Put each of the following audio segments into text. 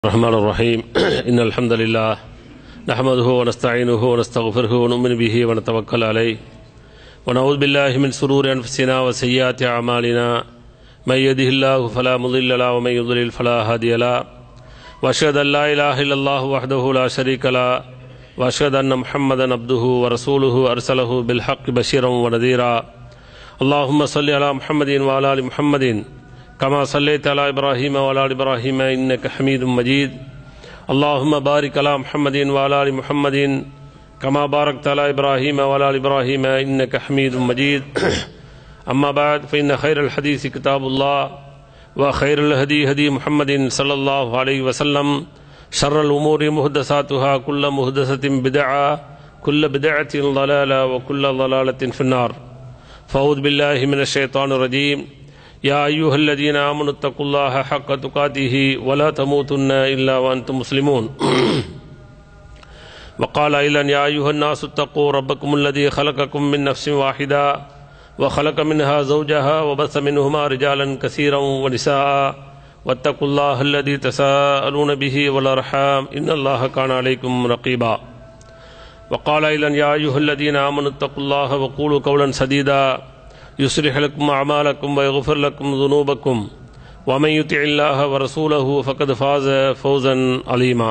الرحمن الرحيم إن الحمد لله نحمده ونستعينه ونستغفره ونؤمن به ونتوكل عليه ونعوذ بالله من سرور أنفسنا وسيئات أعمالنا من يهده الله فلا مضل له ومن يضلل فلا هادي له وأشهد أن لا إله إلا الله وحده لا شريك له وأشهد أن محمدا عبده ورسوله أرسله بالحق بشيرا ونذيرا اللهم صل على محمد وعلى آل محمد كما صليت على إبراهيم وعلى آل إبراهيم إنك حميد مجيد اللهم بارك على محمد وعلى آل محمد كما باركت على إبراهيم وعلى آل إبراهيم إنك حميد مجيد أما بعد فإن خير الحديث كتاب الله وخير الهدي هدي محمد صلى الله عليه وسلم شر الأمور محدثاتها كل محدثة بدعة كل بدعة ضلالة وكل ضلالة في النار فأعوذ بالله من الشيطان الرجيم يا أيها الذين آمنوا اتقوا الله حق تقاته ولا تموتن إلا وأنتم مسلمون وقال أيضا يا أيها الناس اتقوا ربكم الذي خلقكم من نفس واحدة وخلق منها زوجها وبث منهما رجالا كثيرا ونساء واتقوا الله الذي تساءلون به والأرحام إن الله كان عليكم رقيبا وقال أيضا يا أيها الذين آمنوا اتقوا الله وقولوا قولا سديدا يصلح لكم أعمالكم ويغفر لكم ذنوبكم ومن يطع الله ورسوله فقد فاز فوزا عظيما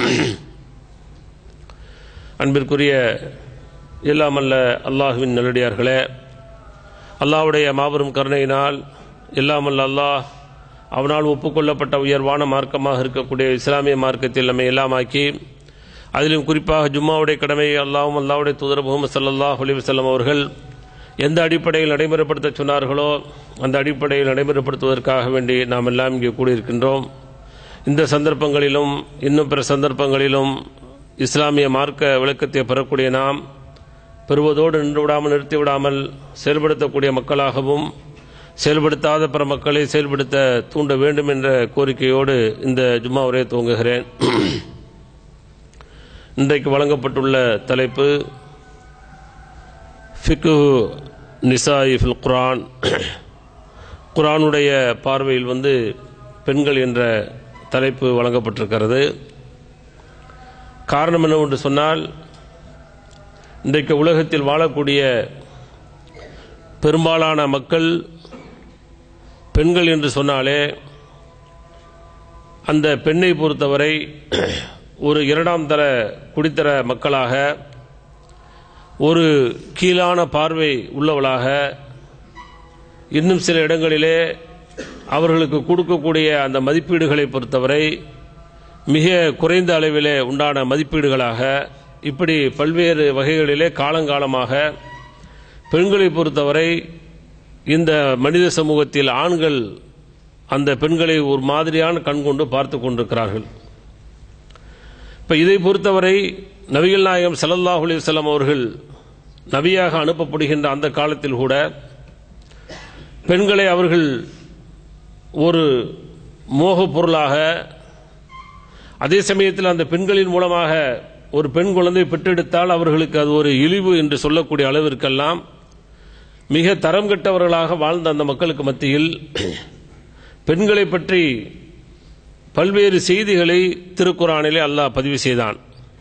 அன்பிற்குரிய எல்லாமல்ல அல்லாஹுவின் நல்லடியார்களே அல்லாஹ்வுடைய மாபெரும் கருணையினால் எல்லாமல்ல அல்லாஹ் அவனால் ஒப்புக்கொள்ளப்பட்ட உயர்வான மார்க்கமாக இருக்கக்கூடிய இஸ்லாமிய மார்க்கத்தில் நம்மை எல்லாமாக்கி அதிலும் குறிப்பாக ஜும்மாவுடைய கடமையை அல்லாவும் அல்லாவுடைய தூதர் முகமது சல்லாஹ் அலி வல்லம் அவர்கள் எந்த அடிப்படையில் நடைமுறைப்படுத்த சொன்னார்களோ அந்த அடிப்படையில் நடைமுறைப்படுத்துவதற்காக வேண்டி நாம் எல்லாம் இங்கே கூடியிருக்கின்றோம் இந்த சந்தர்ப்பங்களிலும் இன்னும் பிற சந்தர்ப்பங்களிலும் இஸ்லாமிய மார்க்க விளக்கத்தை பெறக்கூடிய நாம் பெறுவதோடு நின்று விடாமல் நிறுத்தி விடாமல் செயல்படுத்தக்கூடிய மக்களாகவும் செயல்படுத்தாத பிற மக்களை செயல்படுத்த தூண்ட வேண்டும் என்ற கோரிக்கையோடு இந்த ஜும்மா உரையை துவங்குகிறேன் இன்றைக்கு வழங்கப்பட்டுள்ள தலைப்பு ஃபிக்கு நிசாய் ஃபில் குரான் குரானுடைய பார்வையில் வந்து பெண்கள் என்ற தலைப்பு வழங்கப்பட்டிருக்கிறது காரணம் என்னவென்று சொன்னால் இன்றைக்கு உலகத்தில் வாழக்கூடிய பெரும்பாலான மக்கள் பெண்கள் என்று சொன்னாலே அந்த பெண்ணை பொறுத்தவரை ஒரு இரண்டாம் தர குடித்தர மக்களாக ஒரு கீழான பார்வை உள்ளவளாக இன்னும் சில இடங்களிலே அவர்களுக்கு கொடுக்கக்கூடிய அந்த மதிப்பீடுகளை பொறுத்தவரை மிக குறைந்த அளவிலே உண்டான மதிப்பீடுகளாக இப்படி பல்வேறு வகைகளிலே காலங்காலமாக பெண்களை பொறுத்தவரை இந்த மனித சமூகத்தில் ஆண்கள் அந்த பெண்களை ஒரு மாதிரியான கண் கொண்டு பார்த்து கொண்டிருக்கிறார்கள் இப்போ இதை பொறுத்தவரை நபிகள் நாயகம் சல்லல்லாஹ் அலிவல்லாம் அவர்கள் நபியாக அனுப்பப்படுகின்ற அந்த காலத்தில் கூட பெண்களை அவர்கள் ஒரு மோகப் பொருளாக அதே சமயத்தில் அந்த பெண்களின் மூலமாக ஒரு பெண் குழந்தை பெற்றெடுத்தால் அவர்களுக்கு அது ஒரு இழிவு என்று சொல்லக்கூடிய அளவிற்கெல்லாம் மிக தரம் கெட்டவர்களாக வாழ்ந்த அந்த மக்களுக்கு மத்தியில் பெண்களை பற்றி பல்வேறு செய்திகளை திருக்குறானிலே அல்லாஹ் பதிவு செய்தான்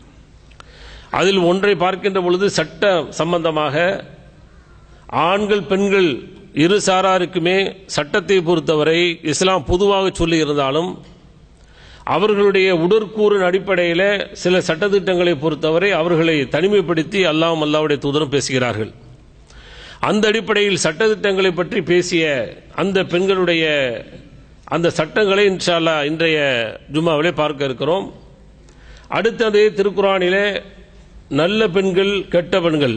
அதில் ஒன்றை பார்க்கின்ற பொழுது சட்ட சம்பந்தமாக ஆண்கள் பெண்கள் இரு சாராருக்குமே சட்டத்தை பொறுத்தவரை இஸ்லாம் பொதுவாக சொல்லி இருந்தாலும் அவர்களுடைய உடற்கூறின் அடிப்படையில் சில சட்டத்திட்டங்களை பொறுத்தவரை அவர்களை தனிமைப்படுத்தி அல்லாம் அல்லாவுடைய தூதரும் பேசுகிறார்கள் அந்த அடிப்படையில் சட்டத்திட்டங்களை பற்றி பேசிய அந்த பெண்களுடைய அந்த சட்டங்களை இன்ஷால்லா இன்றைய ஜும்மாவிலே பார்க்க இருக்கிறோம் அடுத்தது திருக்குறானிலே நல்ல பெண்கள் கெட்ட பெண்கள்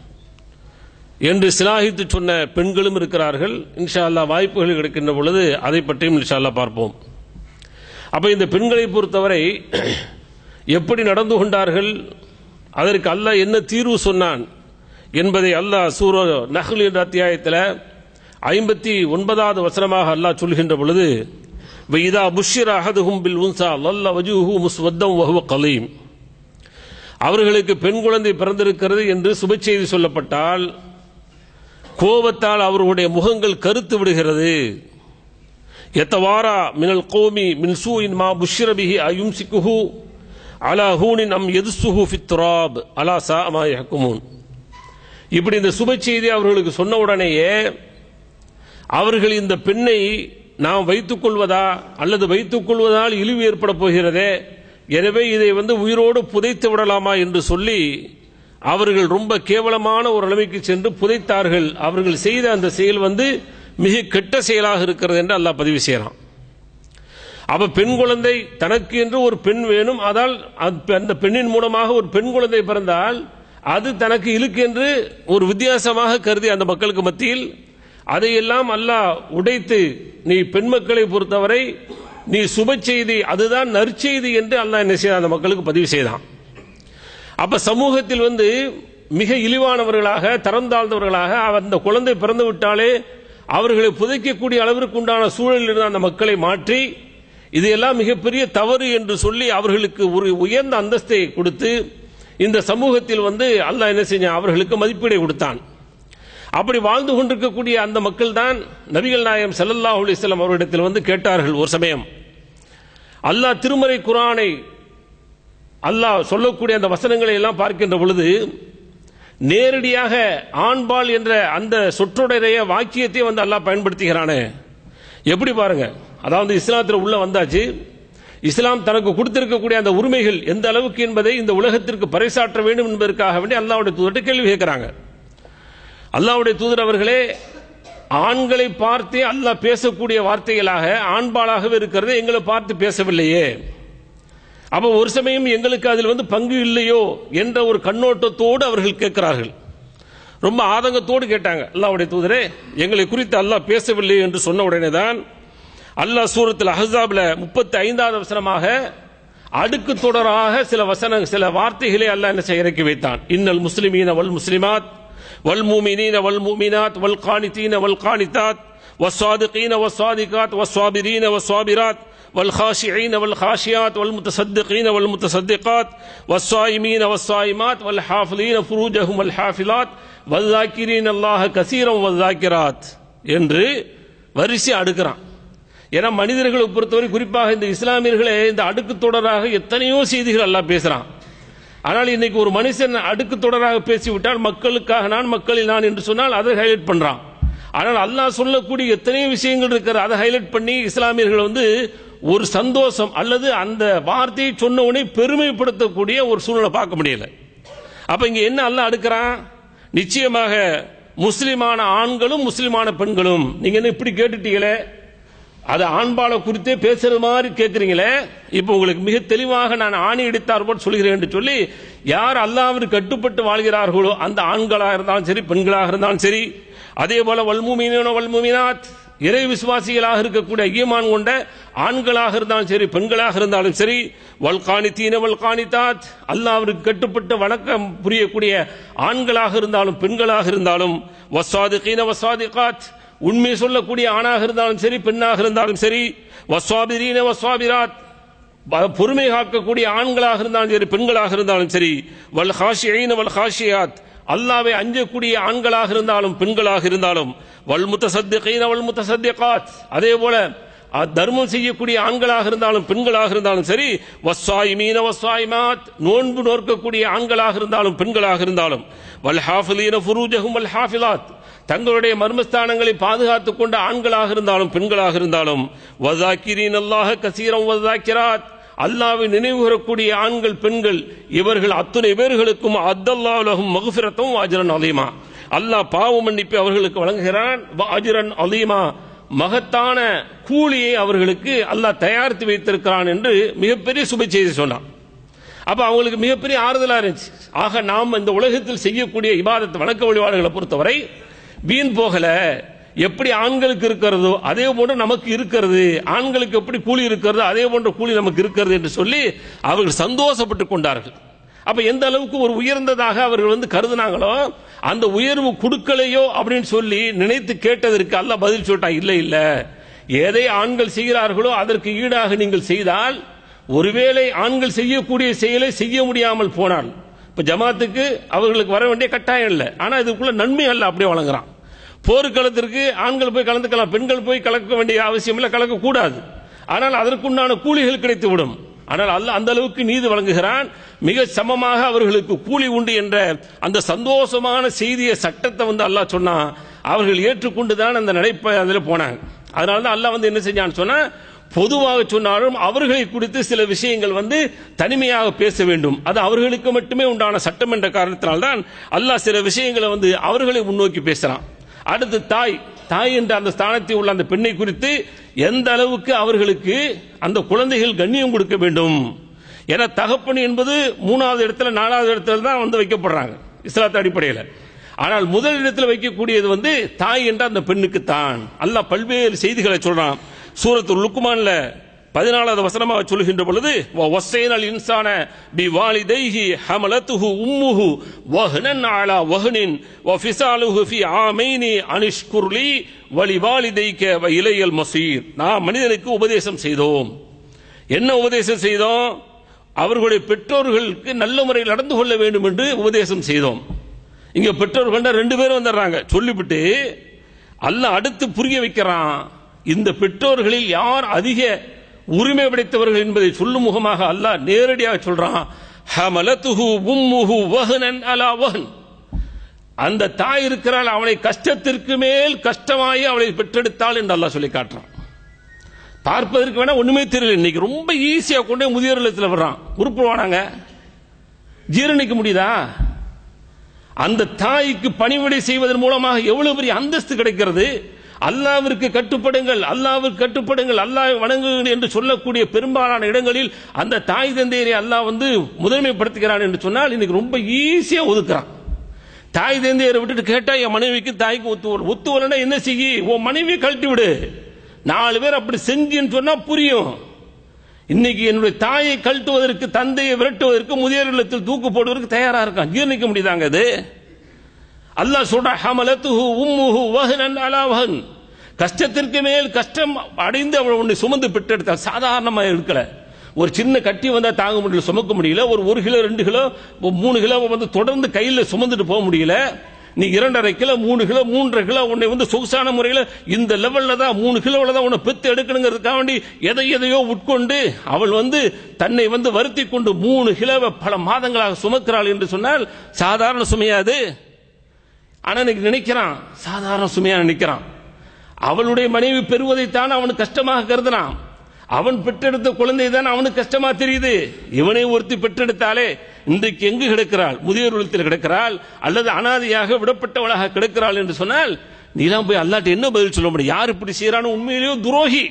என்று சிலாகித்து சொன்ன பெண்களும் இருக்கிறார்கள் இன்ஷா அல்லா வாய்ப்புகள் கிடைக்கின்ற பொழுது அதை பற்றியும் இன்ஷா அல்லா பார்ப்போம் அப்ப இந்த பெண்களை பொறுத்தவரை எப்படி நடந்து கொண்டார்கள் அதற்கு அல்லாஹ் என்ன தீர்வு சொன்னான் என்பதை அல்லாஹ் சூர நஹ்ல் என்ற அத்தியாயத்தில் ஐம்பத்தி ஒன்பதாவது வசனமாக அல்லாஹ் சொல்கின்ற பொழுது இதா புஷிர அஹதுஹும் பில் உன்சா லல்ல வஜூஹு முஸ்வத்தம் வஹுவ கலீம் அவர்களுக்கு பெண் குழந்தை பிறந்திருக்கிறது என்று சுப செய்தி சொல்லப்பட்டால் கோபத்தால் அவர்களுடைய முகங்கள் கருத்து விடுகிறது எத்தவாரா மினல் கோமி மின் சூயின் மா புஷ்ரபிஹி அயும் சிக்குஹு அலா ஹூனின் அம் எதுசுஹு ஃபித்ராப் அலா சா மா யஹ்குமூன் இப்படி இந்த சுப செய்தி அவர்களுக்கு சொன்ன உடனேயே அவர்கள் இந்த பெண்ணை நாம் வைத்துக் கொள்வதா அல்லது வைத்துக் கொள்வதால் இழிவு ஏற்பட போகிறதே எனவே இதை வந்து உயிரோடு புதைத்து விடலாமா என்று சொல்லி அவர்கள் ரொம்ப கேவலமான ஒரு நிலைமைக்கு சென்று புதைத்தார்கள் அவர்கள் செய்த அந்த செயல் வந்து மிக கெட்ட செயலாக இருக்கிறது என்று அல்லாஹ் பதிவு செய்யலாம் அப்ப பெண் குழந்தை தனக்கு என்று ஒரு பெண் வேணும் அதால் அந்த- அந்த பெண்ணின் மூலமாக ஒரு பெண் குழந்தை பிறந்தால் அது தனக்கு இழுக்கென்று ஒரு வித்தியாசமாக கருதி அந்த மக்களுக்கு மத்தியில் அதையெல்லாம் அல்லாஹ் உடைத்து நீ பெண் மக்களை பொறுத்தவரை நீ சுப செய்தி அதுதான் நற்செய்தி என்று அல்லாஹ் என்ன செய்தான் அந்த மக்களுக்கு பதிவு செய்தான் அப்ப சமூகத்தில் வந்து மிக இழிவானவர்களாக தரம் தாழ்ந்தவர்களாக அந்த குழந்தை பிறந்து விட்டாலே அவர்களை புதைக்கக்கூடிய அளவிற்கு உண்டான சூழலில் இருந்த அந்த மக்களை மாற்றி இதையெல்லாம் மிகப்பெரிய தவறு என்று சொல்லி அவர்களுக்கு ஒரு உயர்ந்த அந்தஸ்தை கொடுத்து இந்த சமூகத்தில் வந்து அல்லாஹ் என்ன செஞ்சான் அவர்களுக்கு மதிப்பீடை கொடுத்தான் அப்படி வாழ்ந்து கொண்டிருக்கக்கூடிய அந்த மக்கள் தான் நபிகள் நாயகம் ஸல்லல்லாஹு அலைஹி வஸல்லம் அவர்களிடத்தில் வந்து கேட்டார்கள் ஒரு சமயம் அல்லாஹ் திருமறை குரானை அல்லாஹ் சொல்லக்கூடிய அந்த வசனங்களை எல்லாம் பார்க்கின்ற பொழுது நேரடியாக ஆண்பால் என்ற அந்த சொற்றொடரைய வாக்கியத்தை வந்து அல்லாஹ் பயன்படுத்துகிறானே எப்படி பாருங்க அதாவது இஸ்லாத்தில் உள்ள வந்தாச்சு இஸ்லாம் தனக்கு கொடுத்திருக்கக்கூடிய அந்த உரிமைகள் எந்த அளவுக்கு என்பதை இந்த உலகத்திற்கு பறைசாற்ற வேண்டும் என்பதற்காக வேண்டி அல்லாஹ்வுடைய தூதர்கிட்ட கேள்வி கேட்கிறாங்க அல்லாஹ்வுடைய தூதர் அவர்களே ஆண்களை பார்த்தே அல்லாஹ் பேசக்கூடிய வார்த்தைகளாக ஆண்பாலாகவே இருக்கிறது எங்களை பார்த்து பேசவில்லையே அப்ப ஒரு சமயம் எங்களுக்கு அதில் வந்து பங்கு இல்லையோ என்ற ஒரு கண்ணோட்டத்தோடு அவர்கள் கேட்கிறார்கள் ரொம்ப ஆதங்கத்தோடு கேட்டாங்க அல்லாஹ்வுடைய தூதரே எங்களை குறித்து அல்லாஹ் பேசவில்லை என்று சொன்ன உடனே தான் அல்லாஹ் சூரத்தில் அஹ்ஸாப்ல முப்பத்தி ஐந்தாவது வசனமாக அடுக்கு தொடராக சில வசன சில வார்த்தைகளை அல்லாஹ் என்ன செய்ய இறக்கி வைத்தான் இன்னல் முஸ்லிமீன வல் முஸ்லிமாத் வல் மூமினீன வல் மூமினாத் வல் காணித்தீன வல் காணித்தாத் والصادقين والصادقات والصابرين والصابرات والخاشعين والخاشعات والمتصدقين والمتصدقات والصائمين والصائمات والحافظين فروجهم والحافظات والذاكرين الله كثيرا والذاكرات என்று வரிசை அடுக்கிறான் ஏன்னா மனிதர்களை பொறுத்தவரை குறிப்பாக இந்த இஸ்லாமியர்களே இந்த அடுக்கு தொடராக எத்தனையோ செய்திகள் எல்லாம் பேசுறான் ஆனால் இன்னைக்கு ஒரு மனுஷன் அடுக்கு தொடராக பேசிவிட்டால் மக்களுக்காக நான் மக்களில் நான் என்று சொன்னால் அதை ஹைலைட் பண்றான் ஆனால் அல்லாஹ் சொல்லக்கூடிய எத்தனையோ விஷயங்கள் இருக்கிற அதை ஹைலைட் பண்ணி இஸ்லாமியர்கள் வந்து ஒரு சந்தோஷம் அல்லது அந்த வார்த்தையை சொன்ன உடனே பெருமைப்படுத்தக்கூடிய ஒரு சூழ்நிலை பார்க்க முடியல அப்ப இங்க என்ன அல்லாஹ் அடுக்கிறான் நிச்சயமாக முஸ்லிமான ஆண்களும் முஸ்லிமான பெண்களும் நீங்க என்ன இப்படி கேட்டுட்டீங்களே அது ஆண்பாலை குறித்தே பேசுறது மாதிரி கேட்குறீங்களே இப்போ உங்களுக்கு மிக தெளிவாக நான் ஆணி எடுத்தார் போல் சொல்கிறேன் என்று சொல்லி யார் அல்லாவிற்கு கட்டுப்பட்டு வாழ்கிறார்களோ அந்த ஆண்களாக இருந்தாலும் சரி பெண்களாக இருந்தாலும் சரி அதே போல வல்முமீனோ வல்முமினாத் இறை விசுவாசிகளாக இருக்கக்கூடிய ஈமான் கொண்ட ஆண்களாக இருந்தாலும் சரி பெண்களாக இருந்தாலும் சரி வல்காணித்தீன வல்காணித்தாத் அல்லாவிற்கு கட்டுப்பட்டு வணக்கம் புரியக்கூடிய ஆண்களாக இருந்தாலும் பெண்களாக இருந்தாலும் வஸ்வாதிகீன வஸ்வாதிகாத் உண்மை சொல்லக்கூடிய ஆணாக இருந்தாலும் சரி பெண்ணாக இருந்தாலும் சரி வஸ்வாபிரீன வஸ்வாபிராத் ப- பொறுமை காக்கக்கூடிய ஆண்களாக இருந்தாலும் சரி பெண்களாக இருந்தாலும் சரி வல் ஹாஷியைன வல் ஹாஷியாத் அல்லாவை அஞ்சக்கூடிய ஆண்களாக இருந்தாலும் பெண்களாக இருந்தாலும் வல் முத்தசத்திகைன வல் முத்தசத்திகாத் அதே போல அ- தர்மம் செய்யக்கூடிய ஆண்களாக இருந்தாலும் பெண்களாக இருந்தாலும் சரி வஸ்வாயிமீன வஸ்வாயிமாத் நோன்பு நோக்கக்கூடிய ஆண்களாக இருந்தாலும் பெண்களாக இருந்தாலும் வல் ஹாஃபிலீன ஃபுரூஜஹும் வல் ஹாஃபிலாத் தங்களுடைய மர்மஸ்தானங்களை பாதுகாத்துக் கொண்ட ஆண்களாக இருந்தாலும் பெண்களாக இருந்தாலும் வதாக்கிரீன் அல்லாஹ கசீரம் வதாக்கிராத் அல்லாவை நினைவு கூறக்கூடிய ஆண்கள் பெண்கள் இவர்கள் அத்துணை பேர்களுக்கும் அத்தல்லாஹும் மகுஃபிரத்தும் அஜரன் அலீமா அல்லாஹ் பாவ மன்னிப்பு அவர்களுக்கு வழங்குகிறான் அஜரன் அலீமா மகத்தான கூலியை அவர்களுக்கு அல்லாஹ் தயாரித்து வைத்திருக்கிறான் என்று மிகப்பெரிய சுப செய்தி சொன்னான் அப்ப அவங்களுக்கு மிகப்பெரிய ஆறுதலா இருந்துச்சு ஆக நாம் இந்த உலகத்தில் செய்யக்கூடிய இபாதத் வணக்க வழிபாடுகளை பொறுத்தவரை வீண் போகல எப்படி ஆண்களுக்கு இருக்கிறதோ அதே போன்று நமக்கு இருக்கிறது ஆண்களுக்கு எப்படி கூலி இருக்கிறதோ அதே போன்ற கூலி நமக்கு இருக்கிறது என்று சொல்லி அவர்கள் சந்தோஷப்பட்டுக் கொண்டார்கள் அப்ப எந்த அளவுக்கு ஒரு உயர்ந்ததாக அவர்கள் வந்து கருதுனாங்களோ அந்த உயர்வு கொடுக்கலையோ அப்படின்னு சொல்லி நினைத்து கேட்டதற்கு அல்ல பதில் சொல்லிட்டான் இல்லை இல்ல எதை ஆண்கள் செய்கிறார்களோ அதற்கு ஈடாக நீங்கள் செய்தால் ஒருவேளை ஆண்கள் செய்யக்கூடிய செயலை செய்ய முடியாமல் போனால் இப்ப ஜமாத்துக்கு அவர்களுக்கு வர வேண்டிய கட்டாயம் இல்லை ஆனா இதுக்குள்ள நன்மை அல்ல அப்படியே வழங்குறான் போர்க்களத்திற்கு ஆண்கள் போய் கலந்துக்கலாம் பெண்கள் போய் கலக்க வேண்டிய அவசியம் இல்லை கலக்கக்கூடாது ஆனால் அதற்குண்டான கூலிகள் கிடைத்துவிடும் ஆனால் அல்ல அந்த அளவுக்கு நீதி வழங்குகிறான் மிக சமமாக அவர்களுக்கு கூலி உண்டு என்ற அந்த சந்தோஷமான செய்திய சட்டத்தை வந்து அல்லாஹ் சொன்னான் அவர்கள் ஏற்றுக்கொண்டு தான் அந்த நடைப்ப அதில் போனாங்க அதனால தான் அல்லாஹ் வந்து என்ன செஞ்சான்னு சொன்னா பொதுவாக சொன்னாலும் அவர்களை குறித்து சில விஷயங்கள் வந்து தனிமையாக பேச வேண்டும் அது அவர்களுக்கு மட்டுமே உண்டான சட்டம் என்ற காரணத்தினால்தான் அல்லாஹ் சில விஷயங்களை வந்து அவர்களை முன்னோக்கி பேசுறான் அடுத்து தாய் தாய் என்ற அந்த ஸ்தானத்தில் உள்ள அந்த பெண்ணை குறித்து எந்த அளவுக்கு அவர்களுக்கு அந்த குழந்தைகள் கண்ணியம் கொடுக்க வேண்டும் என தகப்பன் என்பது மூணாவது இடத்துல நாலாவது இடத்துல தான் வந்து வைக்கப்படுறாங்க இஸ்லாத்து அடிப்படையில் ஆனால் முதல் இடத்தில் வைக்கக்கூடியது வந்து தாய் என்ற அந்த பெண்ணுக்கு தான் அல்லாஹ் பல்வேறு செய்திகளை சொல்றான் சூரத்து லுக்குமான்ல பதினாலாவது வசனமாக சொல்கின்ற பொழுது வசைனல் இன்சான பி வாலிதைஹி ஹமலத்துஹு உம்முஹு வஹ்னன் அலா வஹ்னின் வ ஃபிசாலுஹு ஃபி ஆமைனி அனிஷ்குர்லி வலி வாலிதைக்க வ இலையல் மசீர் நாம் மனிதனுக்கு உபதேசம் செய்தோம் என்ன உபதேசம் செய்தோம் அவர்களுடைய பெற்றோர்களுக்கு நல்ல முறையில் நடந்து கொள்ள வேண்டும் என்று உபதேசம் செய்தோம் இங்க பெற்றோர்கள் ரெண்டு பேரும் வந்துடுறாங்க சொல்லிவிட்டு அல்லாஹ் அடுத்து புரிய வைக்கிறான் இந்த பெற்றோர்களில் யார் அதிக உரிமை படைத்தவர்கள் என்பதை சொல்லும் முகமாக அல்லாஹ் நேரடியாக சொல்றான் ஹமலத்துஹு உம்முஹு வஹ்னன் அலா வஹ்ன் அந்த தாய் இருக்கிறாள் அவளை கஷ்டத்திற்கு மேல் கஷ்டமாயி அவளை பெற்றெடுத்தாள் என்று அல்லாஹ் சொல்லி காட்டுறான் பார்ப்பதற்கு வேணா ஒண்ணுமே தெரியல இன்னைக்கு ரொம்ப ஈஸியா கொண்டு போய் முதியோர் இல்லத்தில் வர்றான் உருப்புவானாங்க ஜீரணிக்க முடியுதா அந்த தாய்க்கு பணிவிடை செய்வதன் மூலமாக எவ்வளவு பெரிய அந்தஸ்து கிடைக்கிறது அல்லாவிற்கு கட்டுப்படுங்கள் அல்லாவிற்கு கட்டுப்படுங்கள் அல்லாஹ் வணங்குங்கள் என்று சொல்லக்கூடிய பெரும்பாலான இடங்களில் அந்த தாய் தந்தையரை அல்லாஹ் வந்து முதன்மைப்படுத்துகிறான் என்று சொன்னால் இன்னைக்கு ரொம்ப ஈஸியா ஒதுக்குறான் தாய் தந்தையரை விட்டுட்டு கேட்டா என் மனைவிக்கு தாய்க்கு ஒத்து வரும் ஒத்து வரலன்னா என்ன செய்யி உன் மனைவியை கழட்டி விடு நாலு பேர் அப்படி செஞ்சுன்னு சொன்னா புரியும் இன்னைக்கு என்னுடைய தாயை கழட்டுவதற்கு தந்தையை விரட்டுவதற்கு முதியோர் இல்லத்தில் தூக்கு போடுவதற்கு தயாரா இருக்கான் ஜீர்ணிக்க முடியுதாங்க அது அல்லாஹ் சொல்ற ஹமலத்துஹு உம்முஹு வஹ்னன் அலா வஹன் கஷ்டத்திற்கு மேல் கஷ்டம் அடைந்து அவள் உன்னை சுமந்து பெற்றெடுத்தாள் சாதாரணமா இருக்கல ஒரு சின்ன கட்டி வந்தா தாங்க முடியல சுமக்க முடியல ஒரு ஒரு கிலோ ரெண்டு கிலோ ஒரு மூணு கிலோ வந்து தொடர்ந்து கையில சுமந்துட்டு போக முடியல நீ இரண்டரை கிலோ மூணு கிலோ மூன்றரை கிலோ உன்னை வந்து சொகுசான முறையில் இந்த லெவல்ல தான் மூணு கிலோவில் தான் உன்னை பெத்து எடுக்கணுங்கிறதுக்காக வேண்டி எதை எதையோ உட்கொண்டு அவள் வந்து தன்னை வந்து வருத்தி கொண்டு மூணு கிலோவை பல மாதங்களாக சுமக்கிறாள் என்று சொன்னால் சாதாரண சுமையாது ஆனா இன்னைக்கு நினைக்கிறான் சாதாரண சுமையா நினைக்கிறான் அவளுடைய மனைவி பெறுவதைத்தான் அவன் கஷ்டமாக கருதுனான் அவன் பெற்றெடுத்த குழந்தை தான் அவனுக்கு கஷ்டமா தெரியுது இவனை ஒருத்தி பெற்றெடுத்தாலே இன்றைக்கு எங்கு கிடக்கிறாள் முதியோர் இல்லத்தில் கிடக்கிறாள் அல்லது அனாதையாக விடப்பட்டவளாக கிடக்கிறாள் என்று சொன்னால் நீலாம் போய் அல்லாட்ட என்ன பதில் சொல்ல முடியும் யார் இப்படி செய்யறானோ உண்மையிலேயோ துரோகி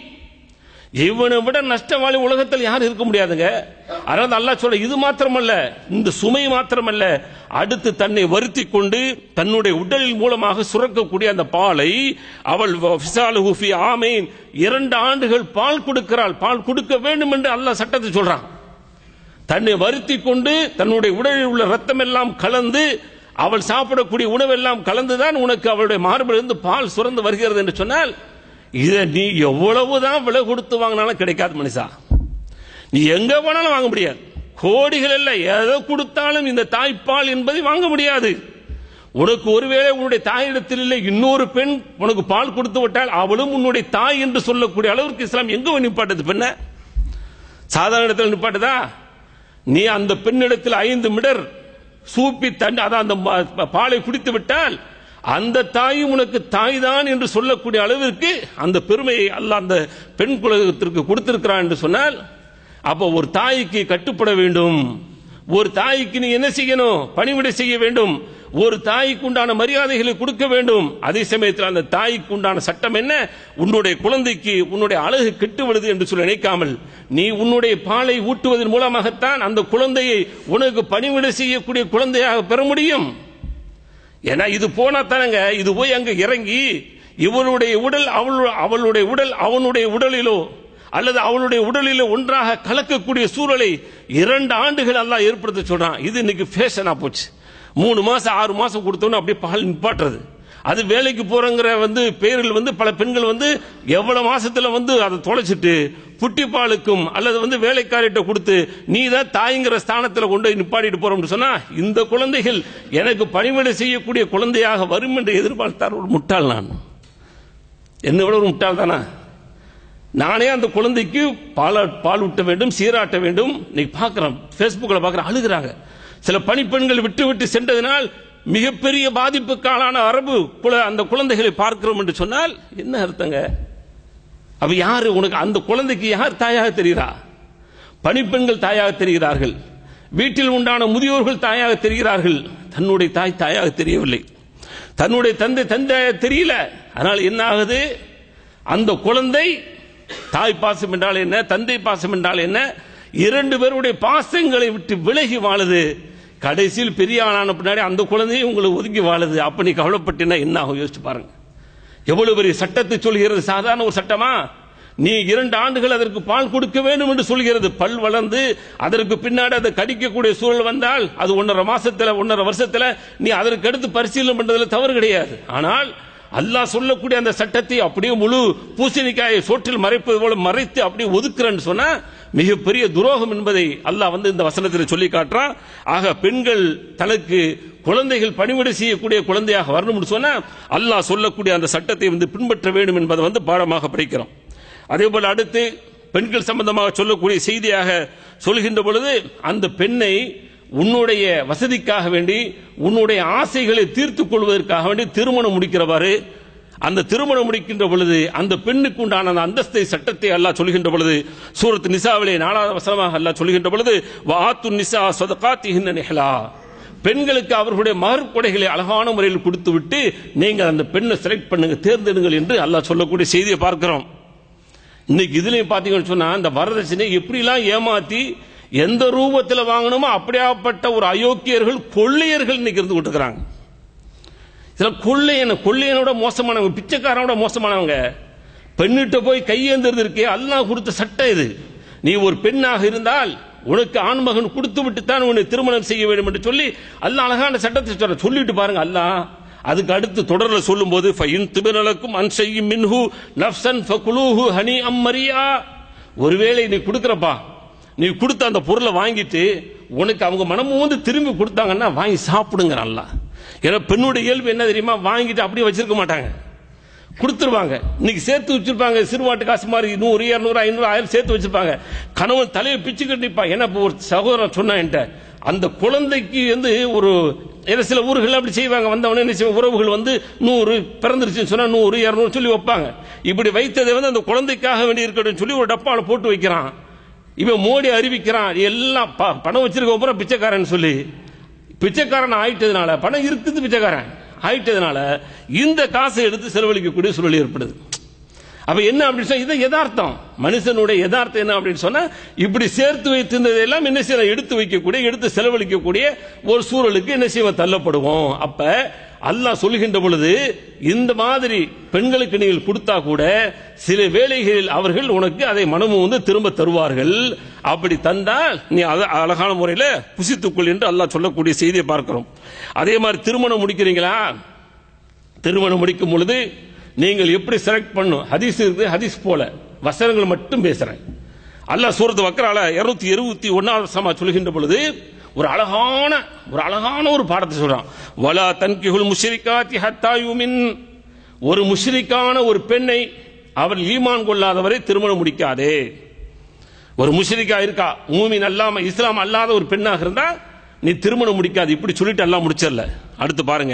இவனை விட நஷ்டவாளி உலகத்தில் யாரும் இருக்க முடியாதுங்க அதாவது அல்லாஹ் சொல்ல இது மாத்திரமல்ல இந்த சுமை மாத்திரமல்ல அடுத்து தன்னை வருத்தி கொண்டு தன்னுடைய உடலின் மூலமாக சுரக்கக்கூடிய அந்த பாலை அவள் ஃபிசாலுஹு ஃபி ஆமீன் இரண்டு ஆண்டுகள் பால் கொடுக்கிறாள் பால் கொடுக்க வேண்டும் என்று அல்லாஹ் சட்டத்தை சொல்றான் தன்னை வருத்தி கொண்டு தன்னுடைய உடலில் உள்ள ரத்தம் எல்லாம் கலந்து அவள் சாப்பிடக்கூடிய உணவெல்லாம் கலந்துதான் உனக்கு அவளுடைய மார்பிலிருந்து பால் சுரந்து வருகிறது என்று சொன்னால் இதை நீ எவ்வளவுதான் விலை கொடுத்து வாங்கினாலும் கிடைக்காது மனுஷா நீ எங்க போனாலும் வாங்க முடியாது கோடிகள் இல்ல எதை கொடுத்தாலும் இந்த தாய்ப்பால் என்பதை வாங்க முடியாது உனக்கு ஒருவேளை உன்னுடைய தாயிடத்தில் இல்லை இன்னொரு பெண் உனக்கு பால் கொடுத்து விட்டால் அவளும் உன்னுடைய தாய் என்று சொல்லக்கூடிய அளவிற்கு இஸ்லாம் எங்க போய் நிப்பாட்டது பெண்ண சாதாரண இடத்துல நிப்பாட்டுதா நீ அந்த பெண்ணிடத்தில் ஐந்து மிடர் சூப்பி தண்டு அதான் அந்த பா- பாலை குடித்து விட்டால் அந்த தாயும் உனக்கு தாய் தான் என்று சொல்லக்கூடிய அளவிற்கு அந்த பெருமையை அல்லாஹ் அந்த பெண் குலகத்திற்கு கொடுத்திருக்கிறான் என்று சொன்னால் அப்போ ஒரு தாய்க்கு கட்டுப்பட வேண்டும் ஒரு தாய்க்கு நீ என்ன செய்யணும் பணிவிடை செய்ய வேண்டும் ஒரு தாய்க்கு உண்டான மரியாதைகளை கொடுக்க வேண்டும் அதே சமயத்தில் அந்த தாய்க்கு உண்டான சட்டம் என்ன உன்னுடைய குழந்தைக்கு உன்னுடைய அழகு கெட்டு விடுது என்று சொல்லி நினைக்காமல் நீ உன்னுடைய பாலை ஊட்டுவதன் மூலமாகத்தான் அந்த குழந்தையை உனக்கு பணிவிடை செய்யக்கூடிய குழந்தையாக பெற முடியும் ஏன்னா இது போனா தானங்க இது போய் அங்க இறங்கி இவளுடைய உடல் அவள் அவளுடைய உடல் அவனுடைய உடலிலோ அல்லது அவளுடைய உடலிலோ ஒன்றாக கலக்கக்கூடிய சூழலை இரண்டு ஆண்டுகள் எல்லாம் ஏற்படுத்த சொல்றான் இது இன்னைக்கு ஃபேஷனா போச்சு மூணு மாசம் ஆறு மாசம் கொடுத்தோன்னு அப்படியே பால் நிப்பாட்டுறது அது வேலைக்கு போறங்கிற வந்து பேரில் வந்து பல பெண்கள் வந்து எவ்வளவு மாசத்துல வந்து அதை தொலைச்சிட்டு புட்டிப்பாலுக்கும் அல்லது வந்து வேலைக்காரிட்ட கொடுத்து நீ தான் தாய்ங்கிற ஸ்தானத்துல கொண்டு போய் நிப்பாட்டிட்டு போறோம்னு சொன்னா இந்த குழந்தைகள் எனக்கு பணிவிடை செய்யக்கூடிய குழந்தையாக வரும் என்று எதிர்பார்த்தார் ஒரு முட்டாள் நான் என்ன விட ஒரு முட்டாள் தானா நானே அந்த குழந்தைக்கு பால பால் ஊட்ட வேண்டும் சீராட்ட வேண்டும் இன்னைக்கு பார்க்கிறேன் ஃபேஸ்புக்கில் பார்க்குறேன் அழுகிறாங்க சில பணிப்பெண்கள் விட்டு விட்டு சென்றதினால் மிகப்பெரிய பாதிப்புக்காளான அரபு குல- அந்த குழந்தைகளை பார்க்கிறோம் என்று சொன்னால் என்ன அர்த்தங்க அப்ப யாரு உனக்கு அந்த குழந்தைக்கு யார் தாயாக தெரிகிறா பணிப்பெண்கள் தாயாக தெரிகிறார்கள் வீட்டில் உண்டான முதியோர்கள் தாயாக தெரிகிறார்கள் தன்னுடைய தாய் தாயாக தெரியவில்லை தன்னுடைய தந்தை தந்தையாக தெரியல அதனால் என்ன ஆகுது அந்த குழந்தை தாய் பாசம் என்றால் என்ன தந்தை பாசம் என்றால் என்ன இரண்டு பேருடைய பாசங்களை விட்டு விலகி வாழுது கடைசியில் பெரிய ஆளான பின்னாடி அந்த குழந்தையும் உங்களை ஒதுங்கி வாழுது அப்ப நீ கவலைப்பட்டினா என்ன ஆகும் யோசிச்சு பாருங்க எவ்வளவு பெரிய சட்டத்தை சொல்கிறது சாதாரண ஒரு சட்டமா நீ இரண்டு ஆண்டுகள் அதற்கு பால் கொடுக்க வேண்டும் என்று சொல்கிறது பல் வளர்ந்து அதற்கு பின்னாடி அதை கடிக்கக்கூடிய சூழல் வந்தால் அது ஒன்றரை மாசத்துல ஒன்றரை வருஷத்துல நீ அதற்கு அடுத்து பரிசீலனை பண்றதுல தவறு கிடையாது ஆனால் அல்லாஹ் சொல்லக்கூடிய அந்த சட்டத்தை அப்படியே முழு பூசணிக்காயை சோற்றில் மறைப்பது போல மறைத்து அப்படியே ஒதுக்குறேன்னு சொன்னா மிகப்பெரிய துரோகம் என்பதை அல்லாஹ் வந்து இந்த வசனத்தில் சொல்லி காட்டுறான் ஆக பெண்கள் தனக்கு குழந்தைகள் பணிவிடை செய்யக்கூடிய குழந்தையாக வரணும்னு சொன்னா அல்லாஹ் சொல்லக்கூடிய அந்த சட்டத்தை வந்து பின்பற்ற வேண்டும் என்பதை வந்து பாடமாக படிக்கிறோம் அதே போல அடுத்து பெண்கள் சம்பந்தமாக சொல்லக்கூடிய செய்தியாக சொல்கின்ற பொழுது அந்த பெண்ணை உன்னுடைய வசதிக்காக வேண்டி உன்னுடைய ஆசைகளை தீர்த்துக் கொள்வதற்காக வேண்டி திருமணம் முடிக்கிறவாறு அந்த திருமணம் முடிக்கின்ற பொழுது அந்த பெண்ணுக்கு உண்டான அந்த அந்தஸ்தை சட்டத்தை அல்லாஹ் சொல்கின்ற பொழுது சூரத் நிசாவிலே நாலாவது வசனமாக அல்லாஹ் சொல்கின்ற பொழுது வாத்து நிசா சொதகாத்திகின்ற நிகழா பெண்களுக்கு அவர்களுடைய மகர் கொடைகளை அழகான முறையில் கொடுத்து விட்டு நீங்கள் அந்த பெண்ணை செலக்ட் பண்ணுங்க தேர்ந்தெடுங்கள் என்று அல்லாஹ் சொல்லக்கூடிய செய்தியை பார்க்கிறோம் இன்னைக்கு இதுலயும் பாத்தீங்கன்னு சொன்னா இந்த வரதட்சணை எப்படிலாம் ஏமாத்தி எந்த ரூபத்தில் வாங்கணுமோ அப்படியாப்பட்ட ஒரு அயோக்கியர்கள் கொள்ளையர்கள் இன்னைக்கு இருந்து கொண்டிருக்கிறாங்க சில கொள்ளையன் கொள்ளையனோட மோசமானவங்க பிச்சைக்காரனோட மோசமானவங்க பெண்ணிட்ட போய் கையேந்திரது இருக்கே அல்லாஹ் கொடுத்த சட்டம் இது நீ ஒரு பெண்ணாக இருந்தால் உனக்கு ஆண்மகன் கொடுத்து விட்டு தான் உன்னை திருமணம் செய்ய வேண்டும் என்று சொல்லி அல்லாஹ் அழகான சட்டத்தை சொல்ற சொல்லிட்டு பாருங்க அல்லாஹ் அதுக்கு அடுத்து தொடர்ல சொல்லும்போது ஃபைன் திபினலக்கும் அன்சையும் மின்ஹு நஃப்சன் ஃபகுலூஹு ஹனி அம்மரியா ஒருவேளை நீ கொடுக்கறப்பா நீ கொடுத்த அந்த பொருளை வாங்கிட்டு உனக்கு அவங்க மனமும் வந்து திரும்பி கொடுத்தாங்கன்னா வாங்கி சாப்பிடுங்க நல்லா ஏன்னா பெண்ணுடைய இயல்பு என்ன தெரியுமா வாங்கிட்டு அப்படியே வச்சிருக்க மாட்டாங்க கொடுத்துருவாங்க இன்னைக்கு சேர்த்து வச்சிருப்பாங்க சிறுவாட்டு காசு மாதிரி நூறு இரநூறு ஐநூறு ஆயிரம் சேர்த்து வச்சிருப்பாங்க கணவன் தலையை பிச்சு கட்டிப்பா ஏன்னா இப்போ ஒரு சகோதரன் சொன்னா என்கிட்ட அந்த குழந்தைக்கு வந்து ஒரு ஏன்னா சில ஊர்கள் அப்படி செய்வாங்க வந்தவொடனே என்ன செய்வாங்க உறவுகள் வந்து நூறு பிறந்துருச்சுன்னு சொன்னா நூறு இரநூறு சொல்லி வைப்பாங்க இப்படி வைத்ததை வந்து அந்த குழந்தைக்காக வேண்டி இருக்கட்டும் சொல்லி ஒரு டப்பாவில் போட்டு வைக்கிறான் இவன் மோடி அறிவிக்கிறான் எல்லாம் ப- பணம் வச்சிருக்க அப்புறம் பிச்சைக்காரன் சொல்லி பிச்சைக்காரன் ஆயிட்டதுனால பணம் இருக்குது பிச்சைக்காரன் ஆயிட்டதுனால இந்த காசை எடுத்து செலவழிக்கக்கூடிய சூழல் ஏற்படுது அப்ப என்ன அப்படின்னு சொன்னா இது யதார்த்தம் மனுஷனுடைய யதார்த்தம் என்ன அப்படின்னு சொன்னா இப்படி சேர்த்து வைத்திருந்ததெல்லாம் என்ன செய்ய எடுத்து வைக்கக்கூடிய எடுத்து செலவழிக்கக்கூடிய ஒரு சூழலுக்கு என்ன செய்வோம் தள்ளப்படுவோம் அப்ப அல்லாஹ் சொல்கின்ற பொழுது இந்த மாதிரி பெண்களுக்கு நீங்கள் கொடுத்தா கூட சில வேளைகளில் அவர்கள் உனக்கு அதை மனமும் வந்து திரும்ப தருவார்கள் அப்படி தந்தால் நீ அதை அழகான முறையில் புசித்துக்கொள் என்று அல்லாஹ் சொல்லக்கூடிய செய்தியை பார்க்கிறோம் அதே மாதிரி திருமணம் முடிக்கிறீங்களா திருமணம் முடிக்கும் பொழுது நீங்கள் எப்படி செலக்ட் பண்ணும் ஹதீஸ் இருக்குது ஹதீஸ் போல வசனங்கள் மட்டும் பேசுறேன் அல்லாஹ் சூரத்து வக்கரால இருநூத்தி இருபத்தி ஒன்னாவது சமா சொல்கின்ற பொழுது ஒரு அழகான ஒரு அழகான ஒரு பாடத்தை சொல்றான் வலா தன்கிஹுல் முஷ்ரிகாத்தி ஹத்தா யுமின் ஒரு முஷ்ரிக்கான ஒரு பெண்ணை அவர் ஈமான் கொள்ளாதவரை திருமணம் முடிக்காதே ஒரு முஷ்ரிக்கா இருக்கா மூமின் அல்லாம இஸ்லாம் அல்லாத ஒரு பெண்ணாக இருந்தா நீ திருமணம் முடிக்காது இப்படி சொல்லிட்டு எல்லாம் முடிச்சிடல அடுத்து பாருங்க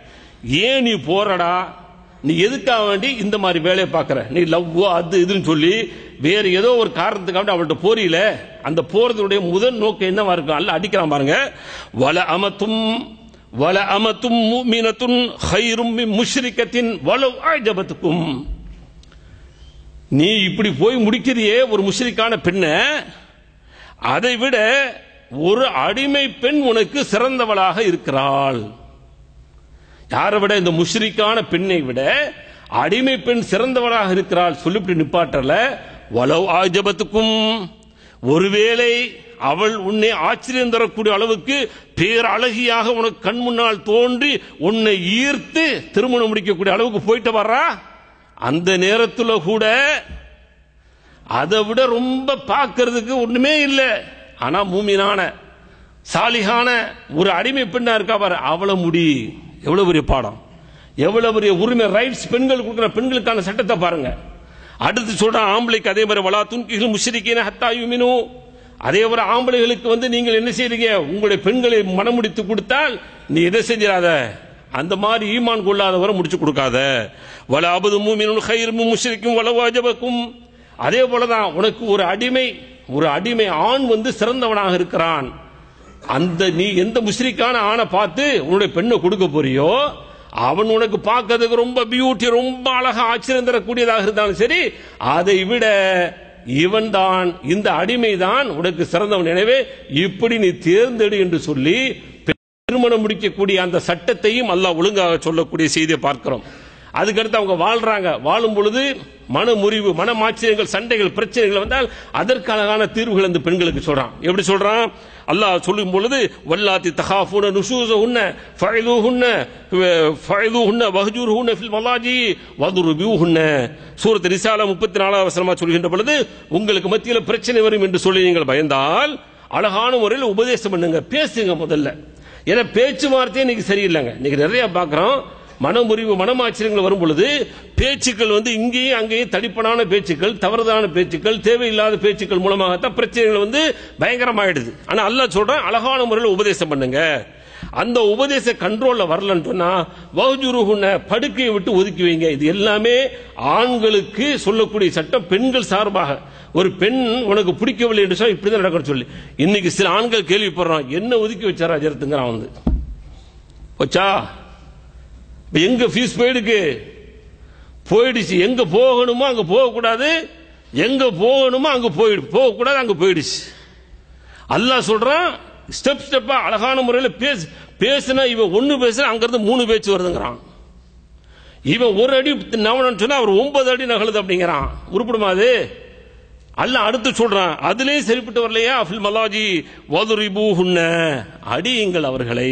ஏன் நீ போறடா நீ எதுக்காக வேண்டி இந்த மாதிரி வேலையை பார்க்கற நீ லவ்வோ அது இதுன்னு சொல்லி வேற ஏதோ ஒரு காரணத்துக்காக அவள்கிட்ட போறீல அந்த போறதுடைய முதல் நோக்கம் என்னவா இருக்கும் அல்ல அடிக்கிறான் பாருங்க வல அமத்தும் வல அமத்தும் மீனத்துன் ஹைரும் மின் முஷ்ரிக்கத்தின் வலவ் ஆஜபத்துக்கும் நீ இப்படி போய் முடிக்கிறியே ஒரு முஷ்ரிக்கான பெண்ணை அதை விட ஒரு அடிமை பெண் உனக்கு சிறந்தவளாக இருக்கிறாள் யாரை விட இந்த முஷ்ரிக்கான பெண்ணை விட அடிமை பெண் சிறந்தவளாக இருக்கிறாள் சொல்லிவிட்டு நிப்பாட்டல வலவ் ஆஜபத்துக்கும் ஒருவேளை அவள் உன்னை ஆச்சரியம் தரக்கூடிய அளவுக்கு பேரழகியாக உனக்கு கண் முன்னால் தோன்றி உன்னை ஈர்த்து திருமணம் முடிக்கக்கூடிய அளவுக்கு போயிட்டு வர்றா அந்த நேரத்துல கூட அதை விட ரொம்ப பார்க்கிறதுக்கு ஒண்ணுமே இல்லை ஆனா மூமினான சாலிகான ஒரு அடிமை பெண்ணா இருக்கா பாரு அவ்வளவு முடி எவ்வளவு பெரிய பாடம் எவ்வளவு பெரிய உரிமை ரைட்ஸ் பெண்கள் கொடுக்குற பெண்களுக்கான சட்டத்தை பாருங்க அடுத்து சொல்றான் ஆம்பளைக்கு அதே மாதிரி வலா துன்கிகள் முஷரிக்கின ஹத்தாயுமினு அதே மாதிரி ஆம்பளைகளுக்கு வந்து நீங்கள் என்ன செய்றீங்க உங்களுடைய பெண்களை மனமுடித்து கொடுத்தால் நீ எதை செஞ்சிடாத அந்த மாதிரி ஈமான் கொள்ளாதவரை முடிச்சு கொடுக்காத வல அபது மூமினும் ஹைரும் முஷரிக்கும் வலவாஜபக்கும் அதே போலதான் உனக்கு ஒரு அடிமை ஒரு அடிமை ஆண் வந்து சிறந்தவனாக இருக்கிறான் அந்த நீ எந்த முஸ்ரிக்கான ஆணை பார்த்து உன்னுடைய பெண்ணை கொடுக்க போறியோ அவன் உனக்கு பார்க்கறதுக்கு ரொம்ப பியூட்டி ரொம்ப அழகா ஆச்சரியம் தரக்கூடியதாக இருந்தாலும் சரி அதை விட இவன் தான் இந்த அடிமை தான் உனக்கு சிறந்தவன் எனவே இப்படி நீ தேர்ந்தெடு என்று சொல்லி திருமணம் முடிக்கக்கூடிய அந்த சட்டத்தையும் அல்லாஹ் ஒழுங்காக சொல்லக்கூடிய செய்தியை பார்க்கிறோம் அதுக்கடுத்து அவங்க வாழ்றாங்க வாழும் பொழுது மன முறிவு மனமாச்சரியங்கள் சண்டைகள் பிரச்சனைகள் வந்தால் அதற்கு அழகான தீர்வுகள் அந்த பெண்களுக்கு சொல்றான் எப்படி சொல்றான் அல்லாஹ் சொல்லும் பொழுது வல்லாத்தி தகாஃபுன நுஷூஸஹுன்ன ஃபைதுஹுன்ன ஃபைதுஹுன்ன வஹ்ஜூர்ஹுன்ன ஃபில் மலாஜி வதுருபியூஹுன்ன சூரத் ரிசாலா 34 வசனமா சொல்கின்ற பொழுது உங்களுக்கு மத்தியில் பிரச்சனை வரும் என்று சொல்லி நீங்கள் பயந்தால் அழகான முறையில் உபதேசம் பண்ணுங்க பேசுங்க முதல்ல ஏன்னா பேச்சுவார்த்தையே இன்னைக்கு சரியில்லைங்க இன்னைக்கு நிறைய பார்க்குறோம் மனமுறிவு மனமாச்சரியங்கள் வரும் பொழுது பேச்சுக்கள் வந்து இங்கேயும் அங்கேயும் தடிப்பனான பேச்சுக்கள் தவறுதான பேச்சுக்கள் தேவையில்லாத பேச்சுக்கள் மூலமாகத்தான் பிரச்சனைகள் வந்து பயங்கரமாயிடுது ஆனா அல்லாஹ் சொல்றான் அழகான முறையில் உபதேசம் பண்ணுங்க அந்த உபதேச கண்ட்ரோல்ல வரலன்னு சொன்னா வகுஜுருகுன படுக்கையை விட்டு ஒதுக்கி வைங்க இது எல்லாமே ஆண்களுக்கு சொல்லக்கூடிய சட்டம் பெண்கள் சார்பாக ஒரு பெண் உனக்கு பிடிக்கவில்லை என்று சொன்னா இப்படிதான் நடக்கணும் சொல்லி இன்னைக்கு சில ஆண்கள் கேள்விப்படுறான் என்ன ஒதுக்கி வச்சாரா ஜெரத்துங்கிறான் வந்து போச்சா இப்ப எங்க ஃபீஸ் போயிடுக்கு போயிடுச்சு எங்க போகணுமோ அங்க போகக்கூடாது எங்க போகணுமோ அங்க போயிடு போகக்கூடாது அங்க போயிடுச்சு அல்லாஹ் சொல்றான் ஸ்டெப் ஸ்டெப்பா அழகான முறையில் பேசு பேசுனா இவன் ஒன்னு பேசுனா அங்கிருந்து மூணு பேச்சு வருதுங்கிறான் இவன் ஒரு அடி நவனன்னு சொன்னா அவர் ஒன்பது அடி நகழுது அப்படிங்கிறான் உருப்படுமா அது அல்ல அடுத்து சொல்றான் அதுலயும் சரிப்பட்டு வரலையா அஃபில் மலாஜி வதுரிபூஹுன்ன அடியுங்கள் அவர்களை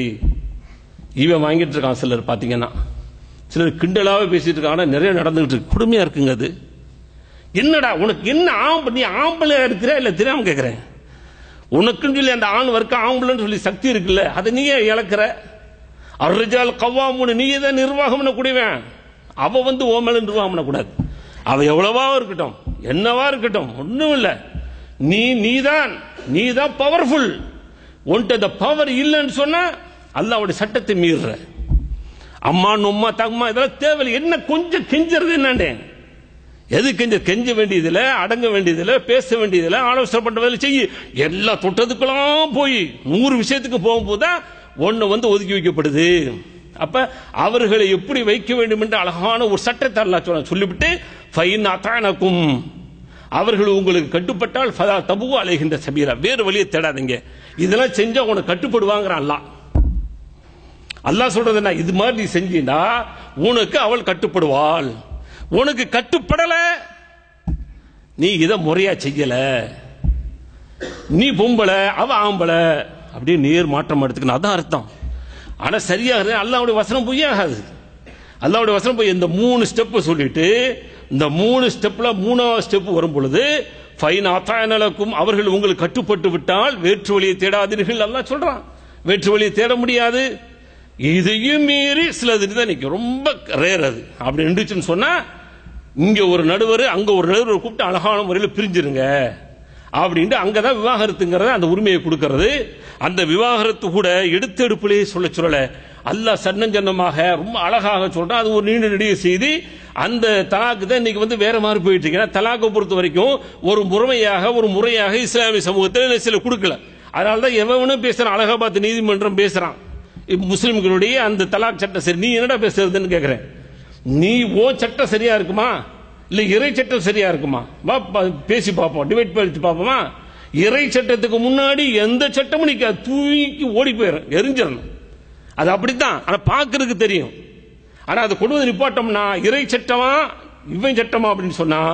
இவன் வாங்கிட்டு இருக்கான் சிலர் பாத்தீங்கன்னா சிலர் கிண்டலாவே பேசிட்டு இருக்காங்க ஆனா நிறைய நடந்துகிட்டு இருக்கு கொடுமையா இருக்குங்க அது என்னடா உனக்கு என்ன ஆம்பளை நீ ஆம்பளையா இருக்கிற இல்ல தெரியாம கேக்குறேன் உனக்குன்னு சொல்லி அந்த ஆண் வர்க்க ஆம்பளைன்னு சொல்லி சக்தி இருக்குல்ல அதை நீயே இழக்கிற அர்ரிஜால் கவ்வாமுன்னு நீயே தான் நிர்வாகம் பண்ணக்கூடியவன் அவ வந்து ஓ மேல நிர்வாகம் பண்ணக்கூடாது அவ எவ்வளவா இருக்கட்டும் என்னவா இருக்கட்டும் ஒண்ணும் இல்ல நீ நீதான் நீதான் பவர்ஃபுல் உன்கிட்ட இந்த பவர் இல்லைன்னு சொன்னா அல்லாவுடைய சட்டத்தை மீறுற அம்மா நொம்மா தம்மா இதெல்லாம் தேவையில்லை என்ன கொஞ்சம் கெஞ்சுறது என்னண்டே எது கெஞ்ச கெஞ்ச வேண்டியதில்ல அடங்க வேண்டியதில்ல பேச வேண்டியதில்ல ஆலோசனை வேலை செய்ய எல்லா தொட்டதுக்கெல்லாம் போய் நூறு விஷயத்துக்கு போகும்போது தான் ஒன்னு வந்து ஒதுக்கி வைக்கப்படுது அப்ப அவர்களை எப்படி வைக்க வேண்டும் என்று அழகான ஒரு சட்டத்தை அல்லாஹ் சொல்ல சொல்லிவிட்டு ஃபைன் அத்தானக்கும் அவர்கள் உங்களுக்கு கட்டுப்பட்டால் ஃபதா தபு அலைகின்ற சபீரா வேறு வழியை தேடாதீங்க இதெல்லாம் செஞ்சா உனக்கு கட்டுப்படுவாங்கிறான் அல்லாஹ் அல்லாஹ் சொல்றது என்ன இது மாதிரி நீ செஞ்சீனா உனக்கு அவள் கட்டுப்படுவாள் உனக்கு கட்டுப்படல நீ இதை முறையா செய்யல நீ பொம்பளை அவ ஆம்பளை அப்படியே நேர் மாற்றம் எடுத்துக்கணும் அதான் அர்த்தம் ஆனா சரியாக அல்லாவுடைய வசனம் பொய்யாகாது அல்லாவுடைய வசனம் போய் இந்த மூணு ஸ்டெப் சொல்லிட்டு இந்த மூணு ஸ்டெப்ல மூணாவது ஸ்டெப் வரும் பொழுது ஃபைன் அத்தாயனலக்கும் அவர்கள் உங்களுக்கு கட்டுப்பட்டு விட்டால் வேற்று வழியை தேடாதீர்கள் அல்லாஹ் சொல்றான் வேற்று வழியை தேட முடியாது இதையும் மீறி சிலது தான் நிற்கும் ரொம்ப ரேர் அது அப்படி நின்றுச்சுன்னு சொன்னா இங்க ஒரு நடுவர் அங்க ஒரு நடுவர் கூப்பிட்டு அழகான முறையில் பிரிஞ்சிருங்க அப்படின்ட்டு அங்கதான் விவாகரத்துங்கிறத அந்த உரிமையை கொடுக்கறது அந்த விவாகரத்து கூட எடுத்தெடுப்பிலேயே சொல்ல சொல்லல அல்லாஹ் சன்னஞ்சன்னமாக ரொம்ப அழகாக சொல்றான் அது ஒரு நீண்ட நெடிய செய்தி அந்த தலாக்கு தான் இன்னைக்கு வந்து வேற மாதிரி போயிட்டு இருக்கு ஏன்னா தலாக்கை பொறுத்த வரைக்கும் ஒரு முறைமையாக ஒரு முறையாக இஸ்லாமிய சமூகத்தில் சில கொடுக்கல அதனால தான் எவனும் பேசுறான் அலகாபாத் நீதிமன்றம் பேசுறான் இப்ப முஸ்லிம்களுடைய அந்த தலாக் சட்டம் சரி நீ என்னடா பேசுறதுன்னு கேக்குறேன் நீ ஓ சட்டம் சரியா இருக்குமா இல்ல இறை சட்டம் சரியா இருக்குமா வா பா- பேசி பார்ப்போம் டிபேட் பண்ணி பார்ப்போமா இறை சட்டத்துக்கு முன்னாடி எந்த சட்டமும் நீ தூக்கி ஓடி போயிடும் எரிஞ்சிடணும் அது அப்படித்தான் ஆனா பார்க்கறதுக்கு தெரியும் ஆனா அதை கொண்டு வந்து நிப்பாட்டோம்னா இறை சட்டமா இவன் சட்டமா அப்படின்னு சொன்னா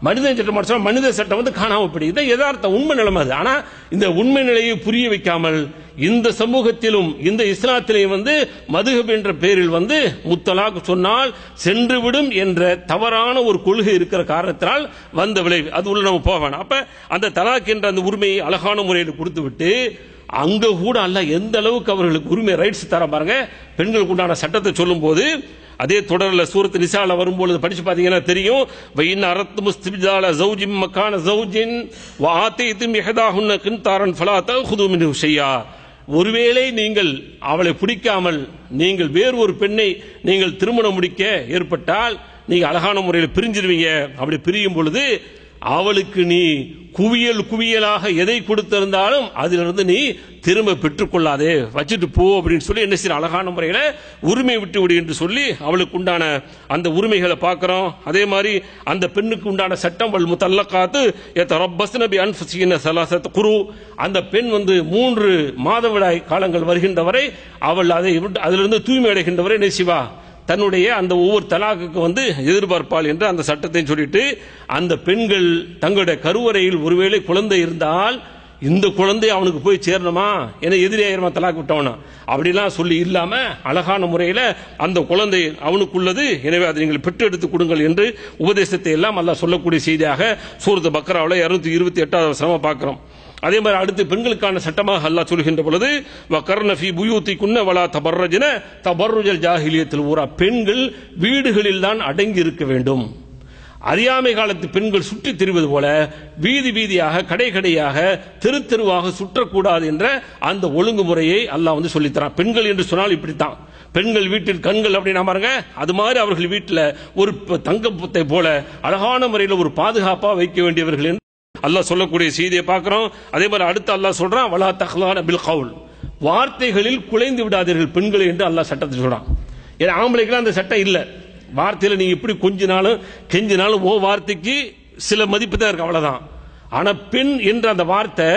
மனித சட்டம் சொன்னா மனித சட்டம் வந்து காணாம போயிடுது இதான் யதார்த்த உண்மை நிலைமை அது ஆனா இந்த உண்மை நிலையை புரிய வைக்காமல் இந்த சமூகத்திலும் இந்த இஸ்லாத்திலையும் வந்து மதுஹப் என்ற பேரில் வந்து முத்தலாக் சொன்னால் சென்று விடும் என்ற தவறான ஒரு கொள்கை இருக்கிற காரணத்தினால் வந்த விளைவு அது உள்ள நம்ம போக வேணாம் அப்ப அந்த தலாக் என்ற அந்த உரிமையை அழகான முறையில் கொடுத்து விட்டு அங்க கூட அல்ல எந்த அளவுக்கு அவர்களுக்கு உரிமை ரைட்ஸ் தர பாருங்க பெண்களுக்கு உண்டான சட்டத்தை சொல்லும் போது அதே தொடர்ல சூரத் நிசால வரும்பொழுது படிச்சு பாத்தீங்கன்னா தெரியும் வைன் அரத்து முஸ்திபிதால ஜௌஜிம் மக்கான ஜௌஜின் வாத்தைத்தும் இஹதாஹுன்ன கின்தாரன் ஃபலா தகுது மின்ஹு ஷையா ஒருவேளை நீங்கள் அவளை பிடிக்காமல் நீங்கள் வேறு ஒரு பெண்ணை நீங்கள் திருமணம் முடிக்க ஏற்பட்டால் நீங்க அழகான முறையில் பிரிஞ்சிருவீங்க அப்படி பிரியும் பொழுது அவளுக்கு நீ குவியல் குவியலாக எதை கொடுத்திருந்தாலும் அதிலிருந்து நீ திரும்ப பெற்றுக்கொள்ளாதே வச்சுட்டு போ அப்படின்னு சொல்லி என்ன செய்ய அழகான முறையில் உரிமை விட்டு விடு என்று சொல்லி அவளுக்கு உண்டான அந்த உரிமைகளை பார்க்கிறோம் அதே மாதிரி அந்த பெண்ணுக்கு உண்டான சட்டம் வல் முத்தல்லக்காத்து ரப்பஸ் நபி அன்ஃபுசின சலாசத் குரு அந்த பெண் வந்து மூன்று மாதவிடாய் காலங்கள் வருகின்ற வரை அவள் அதை விட்டு- அதிலிருந்து தூய்மை அடைகின்ற வரை என்ன செய்வா தன்னுடைய அந்த ஒவ்வொரு தலாக்குக்கு வந்து எதிர்பார்ப்பாள் என்று அந்த சட்டத்தையும் சொல்லிட்டு அந்த பெண்கள் தங்களுடைய கருவறையில் ஒருவேளை குழந்தை இருந்தால் இந்த குழந்தை அவனுக்கு போய் சேரணுமா என எதிரியாயிரமா தலாக்கு விட்டவனா அப்படிலாம் சொல்லி இல்லாம அழகான முறையில் அந்த குழந்தை அவனுக்குள்ளது எனவே அதை நீங்கள் பெற்றெடுத்து கொடுங்கள் என்று உபதேசத்தை எல்லாம் அல்லாஹ் சொல்லக்கூடிய செய்தியாக சூரத்து பக்ராவில் இருநூத்தி இருபத்தி எட்டாவது வசனமா பார்க்கிறோம் அதே மாதிரி அடுத்து பெண்களுக்கான சட்டமாக அல்லாஹ் சொல்கின்ற பொழுது வக்கர்ன ஃபி புயூத்தி குன்ன வலா தபர்ரஜன தபர்ருஜல் ஜாஹிலியத்தில் ஊரா பெண்கள் வீடுகளில் தான் அடங்கி இருக்க வேண்டும் அறியாமை காலத்து பெண்கள் சுற்றித் திரிவது போல வீதி வீதியாக கடை கடையாக தெரு தெருவாக சுற்றக்கூடாது என்ற அந்த ஒழுங்குமுறையை அல்லாஹ் வந்து சொல்லித்தரான் பெண்கள் என்று சொன்னால் இப்படித்தான் பெண்கள் வீட்டில் கண்கள் அப்படின்னா பாருங்க அது மாதிரி அவர்கள் வீட்டில் ஒரு ப- தங்கப்புத்தை போல அழகான முறையில் ஒரு பாதுகாப்பா வைக்க வேண்டியவர்கள் என்று அல்லாஹ் சொல்லக்கூடிய செய்தியை பார்க்கிறோம் அதே மாதிரி அடுத்து அல்லாஹ் சொல்றான் வலா தஹ்லான பில் கவுல் வார்த்தைகளில் குலைந்து விடாதீர்கள் பெண்களை என்று அல்லாஹ் சட்டத்தை சொல்றான் ஏன்னா ஆம்பளைக்கெல்லாம் அந்த சட்டம் இல்லை வார்த்தையில நீங்க எப்படி கொஞ்சினாலும் கெஞ்சினாலும் ஓ வார்த்தைக்கு சில மதிப்பு தான் இருக்கு அவ்வளவுதான் ஆனா பெண் என்ற அந்த வார்த்தை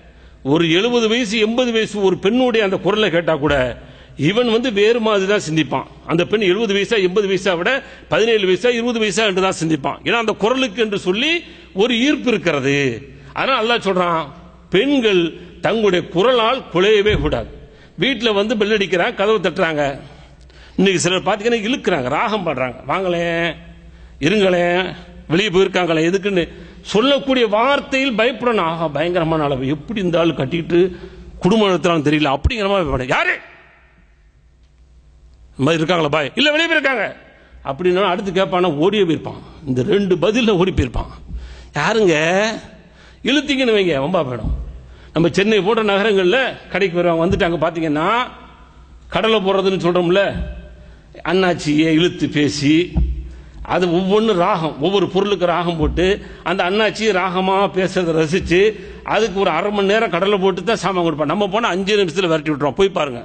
ஒரு எழுபது வயசு எண்பது வயசு ஒரு பெண்ணுடைய அந்த குரலை கேட்டா கூட இவன் வந்து வேறு மாதிரி தான் சிந்திப்பான் அந்த பெண் எழுபது வயசா எண்பது வயசா விட பதினேழு வயசா இருபது வயசா என்று தான் சிந்திப்பான் ஏன்னா அந்த குரலுக்கு என்று சொல்லி ஒரு ஈர்ப்பு இருக்கிறது அதனால அல்லாஹ் சொல்றான் பெண்கள் தங்களுடைய குரலால் குலையவே கூடாது வீட்டில் வந்து bell அடிக்கிறாங்க கதவு தட்டுறாங்க இன்னைக்கு சிலர் பார்த்தீங்கன்னா இழுக்கிறாங்க ராகம் பாடுறாங்க வாங்களேன் இருங்களேன் வெளியே போயிருக்காங்களே எதுக்குன்னு சொல்லக்கூடிய வார்த்தையில் பயப்படணும் ஆஹா பயங்கரமான அளவு எப்படி இந்த ஆள் கட்டிட்டு குடும்பம் நடத்துறான்னு தெரியல அப்படிங்கிற மாதிரி பயப்பட யாரு இந்த மாதிரி இருக்காங்களா பாய் இல்ல வெளியே போயிருக்காங்க அப்படின்னா அடுத்து கேட்பானா ஓடியே போயிருப்பான் இந்த ரெண்டு பதில ஓடி போயிருப்பான் யாருங்க இழுத்தீங்கன்னு வைங்க வம்பா போயிடும் நம்ம சென்னை போன்ற நகரங்களில் கடைக்கு வருவாங்க வந்துட்டாங்க பார்த்தீங்கன்னா கடலை போடுறதுன்னு சொல்றோம்ல அண்ணாச்சியை இழுத்து பேசி அது ஒவ்வொன்றும் ராகம் ஒவ்வொரு பொருளுக்கு ராகம் போட்டு அந்த அண்ணாச்சி ராகமாக பேசுறதை ரசித்து அதுக்கு ஒரு அரை மணி நேரம் கடலை போட்டு தான் சாமான் கொடுப்பான் நம்ம போனால் அஞ்சு நிமிஷத்தில் விரட்டி விட்டுருவோம் போய் பாருங்க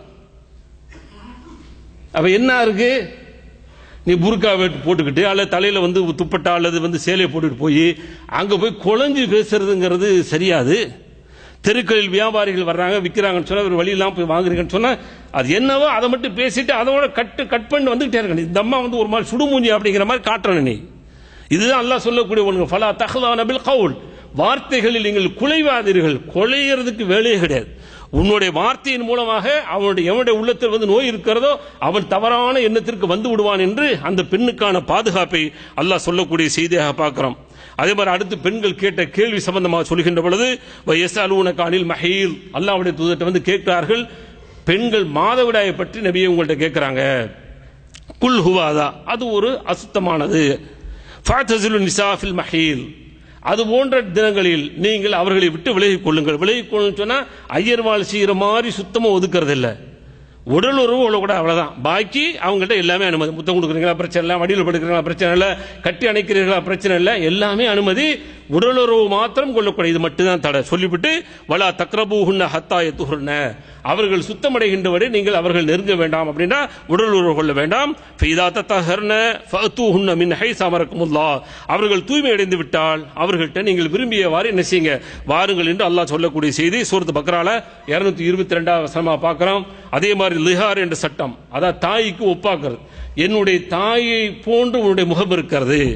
அப்ப என்ன இருக்கு நீ புர்கா வெட்டு போட்டுக்கிட்டு அல்லது தலையில வந்து துப்பட்டா அல்லது வந்து சேலையை போட்டுட்டு போய் அங்க போய் குழஞ்சு பேசுறதுங்கிறது சரியாது தெருக்களில் வியாபாரிகள் வர்றாங்க விற்கிறாங்கன்னு சொன்னா ஒரு வழியெல்லாம் போய் வாங்குறீங்கன்னு சொன்னா அது என்னவோ அதை மட்டும் பேசிட்டு அதோட கட்டு கட் பண்ணி வந்துகிட்டே இருக்கணும் இந்த அம்மா வந்து ஒரு மாதிரி சுடுமூஞ்சி அப்படிங்கிற மாதிரி காட்டுறேன் நீ இதுதான் அல்லாஹ் சொல்லக்கூடிய ஒன்று ஃபலா தஹ்லான பில் கவுல் வார்த்தைகளில் நீங்கள் குலைவாதீர்கள் கொலைகிறதுக்கு வேலையே கிடையாது உன்னுடைய வார்த்தையின் மூலமாக அவனுடைய எவனுடைய உள்ளத்தில் வந்து நோய் இருக்கிறதோ அவன் தவறான எண்ணத்திற்கு வந்து விடுவான் என்று அந்த பெண்ணுக்கான பாதுகாப்பை அல்லாஹ் சொல்லக்கூடிய செய்தியாக பார்க்கிறோம் அதே மாதிரி அடுத்து பெண்கள் கேட்ட கேள்வி சம்பந்தமாக சொல்கின்ற பொழுது எஸ் அலுவன காணில் மஹீல் அல்லாவுடைய தூதர்கிட்ட வந்து கேட்கிறார்கள் பெண்கள் மாதவிடாயை பற்றி நபியை உங்கள்கிட்ட கேட்கிறாங்க குல் ஹுவாதா அது ஒரு அசுத்தமானது ஃபாத்தசிலு நிசாஃபில் மஹீல் அது போன்ற தினங்களில் நீங்கள் அவர்களை விட்டு விலகிக் கொள்ளுங்கள் விலகிக் கொள்ளுன்னு சொன்னா ஐயர்வாள் செய்கிற மாதிரி சுத்தமா ஒதுக்குறது இல்ல உடல் உறவு உள்ள கூட அவ்வளவுதான் பாக்கி அவங்கள்ட்ட எல்லாமே அனுமதி முத்தம் கொடுக்குறீங்களா பிரச்சனை இல்லை வடிவில் படுக்கிறீங்களா பிரச்சனை இல்லை கட்டி அணைக்கிறீர்களா பிரச்சனை இல்லை எல்லாமே அனுமதி உடல் உறவு மாத்திரம் கொள்ளக்கூடாது இது மட்டும்தான் தடை சொல்லிவிட்டு வலா தக்ரபூஹுன்ன ஹத்தா எத்துஹுன்ன அவர்கள் சுத்தமடைகின்ற வரை நீங்கள் அவர்கள் நெருங்க வேண்டாம் அப்படின்னா உடல் உறவு கொள்ள வேண்டாம் ஃபைதா தத்தஹர்ன ஃபஅத்தூஹுன்ன மின் ஹைஸ் அமரக்குமுல்லா அவர்கள் தூய்மை அடைந்து விட்டால் அவர்கள்ட்ட நீங்கள் விரும்பியவாறு என்ன செய்யுங்க வாருங்கள் என்று அல்லாஹ் சொல்லக்கூடிய செய்தி சூரத்து பக்ரால இருநூத்தி இருபத்தி ரெண்டாவது வசனமா பார்க்கிறோம் அதே மாதிரி லிஹார் என்ற சட்டம் அதாவது தாய்க்கு ஒப்பாக்குறது என்னுடைய தாயை போன்று உன்னுடைய முகம் இருக்கிறது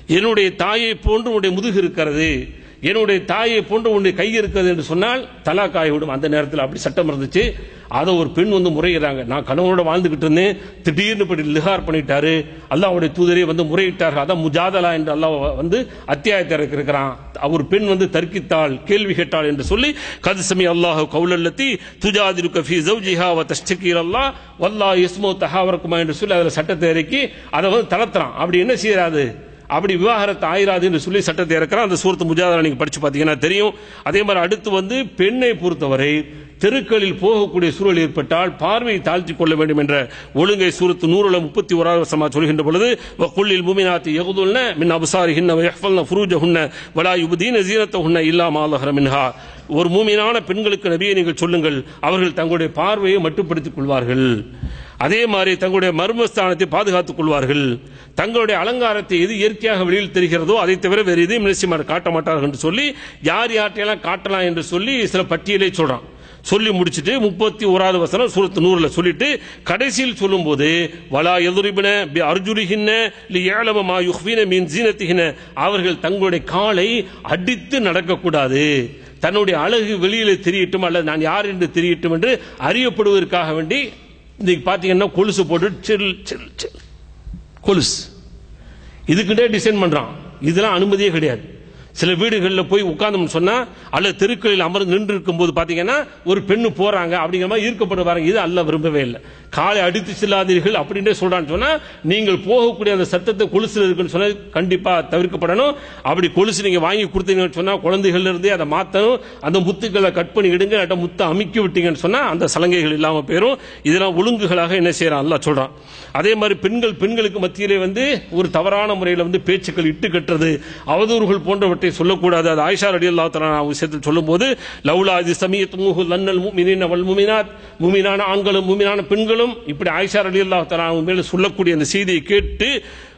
என்னுடைய தாயை போன்று உன்னுடைய முதுகு இருக்கிறது என்னுடைய தாயை போன்று உன்னுடைய கை இருக்கிறது என்று சொன்னால் தலாக் ஆகிவிடும் அந்த நேரத்தில் அப்படி சட்டம் இருந்துச்சு அதை ஒரு பெண் வந்து முறையிடுறாங்க நான் கணவனோட வாழ்ந்துகிட்டு இருந்தேன் திடீர்னு இப்படி லிஹார் பண்ணிட்டாரு அல்லாஹ்வுடைய தூதரே வந்து முறையிட்டார்கள் அதான் முஜாதலா என்று அல்லாஹ் வந்து அத்தியாயத்தை இருக்கிறான் ஒரு பெண் வந்து தர்க்கித்தாள் கேள்வி கேட்டாள் என்று சொல்லி கதுசமி அல்லாஹ் கவுலல்லத்தி துஜாதிருக்க ஃபி ஜௌஜிஹா வ தஷ்டகீர் அல்லாஹ் வல்லாஹ் இஸ்மோ தஹாவரக்குமா என்று சொல்லி அதில் சட்டத்தை இறக்கி அதை வந்து தளர்த்துறான் அப்படி என்ன செய்யறாது அப்படி விவாகரத்து ஆயிராது என்று சொல்லி சட்டத்தை இறக்குறான் அந்த சூரத்து முஜாதலா நீங்க படிச்சு பார்த்தீங்கன்னா தெரியும் அதே மாதிரி அடுத்து வந்து பெண்ணை பொறுத்தவரை தெருக்களில் போகக்கூடிய சூழல் ஏற்பட்டால் பார்வையை தாழ்த்திக் கொள்ள வேண்டும் என்ற ஒழுங்கை சூரத்து நூறுல முப்பத்தி ஓராவது வருஷமா சொல்கின்ற பொழுது வக்குள்ளில் பூமிநாத்தி யகுதுல்ன மின் அபசாரிஹின்ன வயஃபல்ன ஃபுரூஜஹுன்ன வலா யுபதீன ஜீனத்தஹுன்ன இல்லா மாலஹர மின்ஹா ஒரு மூமினான பெண்களுக்கு நபியை நீங்கள் சொல்லுங்கள் அவர்கள் தங்களுடைய பார்வையை மட்டுப்படுத்திக் கொள்வார்கள் அதே மாதிரி தங்களுடைய மர்மஸ்தானத்தை பாதுகாத்துக் கொள்வார்கள் தங்களுடைய அலங்காரத்தை எது இயற்கையாக வெளியில் தெரிகிறதோ அதை தவிர வேறு எதையும் நிச்சயமாக காட்ட மாட்டார்கள் என்று சொல்லி யார் யார்ட்டையெல்லாம் காட்டலாம் என்று சொல்லி சில பட்டியலை சொல்றான் சொல்லி முடிச்சிட்டு முப்பத்தி ஓராவது வசனம் சூரத்து நூறுல சொல்லிட்டு கடைசியில் சொல்லும்போது வலா எதுரிபின பி அர்ஜுலிகின்ன லி ஏழமமா யுஹ்வீன மீன் ஜீனத்திகின அவர்கள் தங்களுடைய காலை அடித்து நடக்கக்கூடாது தன்னுடைய அழகு வெளியில தெரியட்டும் அல்லது நான் யார் என்று தெரியட்டும் என்று அறியப்படுவதற்காக வேண்டி இன்னைக்கு பார்த்தீங்கன்னா கொலுசு போட்டு சில் சில் சில் கொலுசு இதுக்கிட்டே டிசைன் பண்றான் இதெல்லாம் அனுமதியே கிடையாது சில வீடுகளில் போய் உட்கார்ந்தோம்னு சொன்னா அல்லது தெருக்களில் அமர்ந்து நின்று இருக்கும்போது பாத்தீங்கன்னா ஒரு பெண்ணு போறாங்க அப்படிங்கிற மாதிரி ஈர்க்கப்படுவாங்க இது அல்ல விரும்பவே இல்லை காலை அடித்து செல்லாதீர்கள் அப்படின்றே சொல்றான்னு சொன்னா நீங்கள் போகக்கூடிய அந்த சத்தத்தை கொலுசுல இருக்குன்னு சொன்னா கண்டிப்பா தவிர்க்கப்படணும் அப்படி கொலுசு நீங்க வாங்கி கொடுத்தீங்கன்னு சொன்னா குழந்தைகள்ல இருந்தே அதை மாத்தணும் அந்த முத்துக்களை கட் பண்ணி இடுங்க இல்லாட்டா முத்தை அமுக்கி விட்டீங்கன்னு சொன்னா அந்த சலங்கைகள் இல்லாம போயிரும் இதெல்லாம் ஒழுங்குகளாக என்ன செய்யறான் அல்லாஹ் சொல்றான் அதே மாதிரி பெண்கள் பெண்களுக்கு மத்தியிலே வந்து ஒரு தவறான முறையில் வந்து பேச்சுக்கள் இட்டு கட்டுறது அவதூறுகள் போன்றவற்றை சொல்லக்கூடாது அது ஆயிஷா ரடி அல்லா தலா விஷயத்தில் சொல்லும்போது லவ்லா இது சமயத் மூஹு லன்னல் முமினின் அவள் முமினாத் முமினான ஆண்களும் முமினான பெண்களும் இப்படி ஆயிஷா ரடி அல்லா தலா மேல சொல்லக்கூடிய அந்த செய்தியை கேட்டு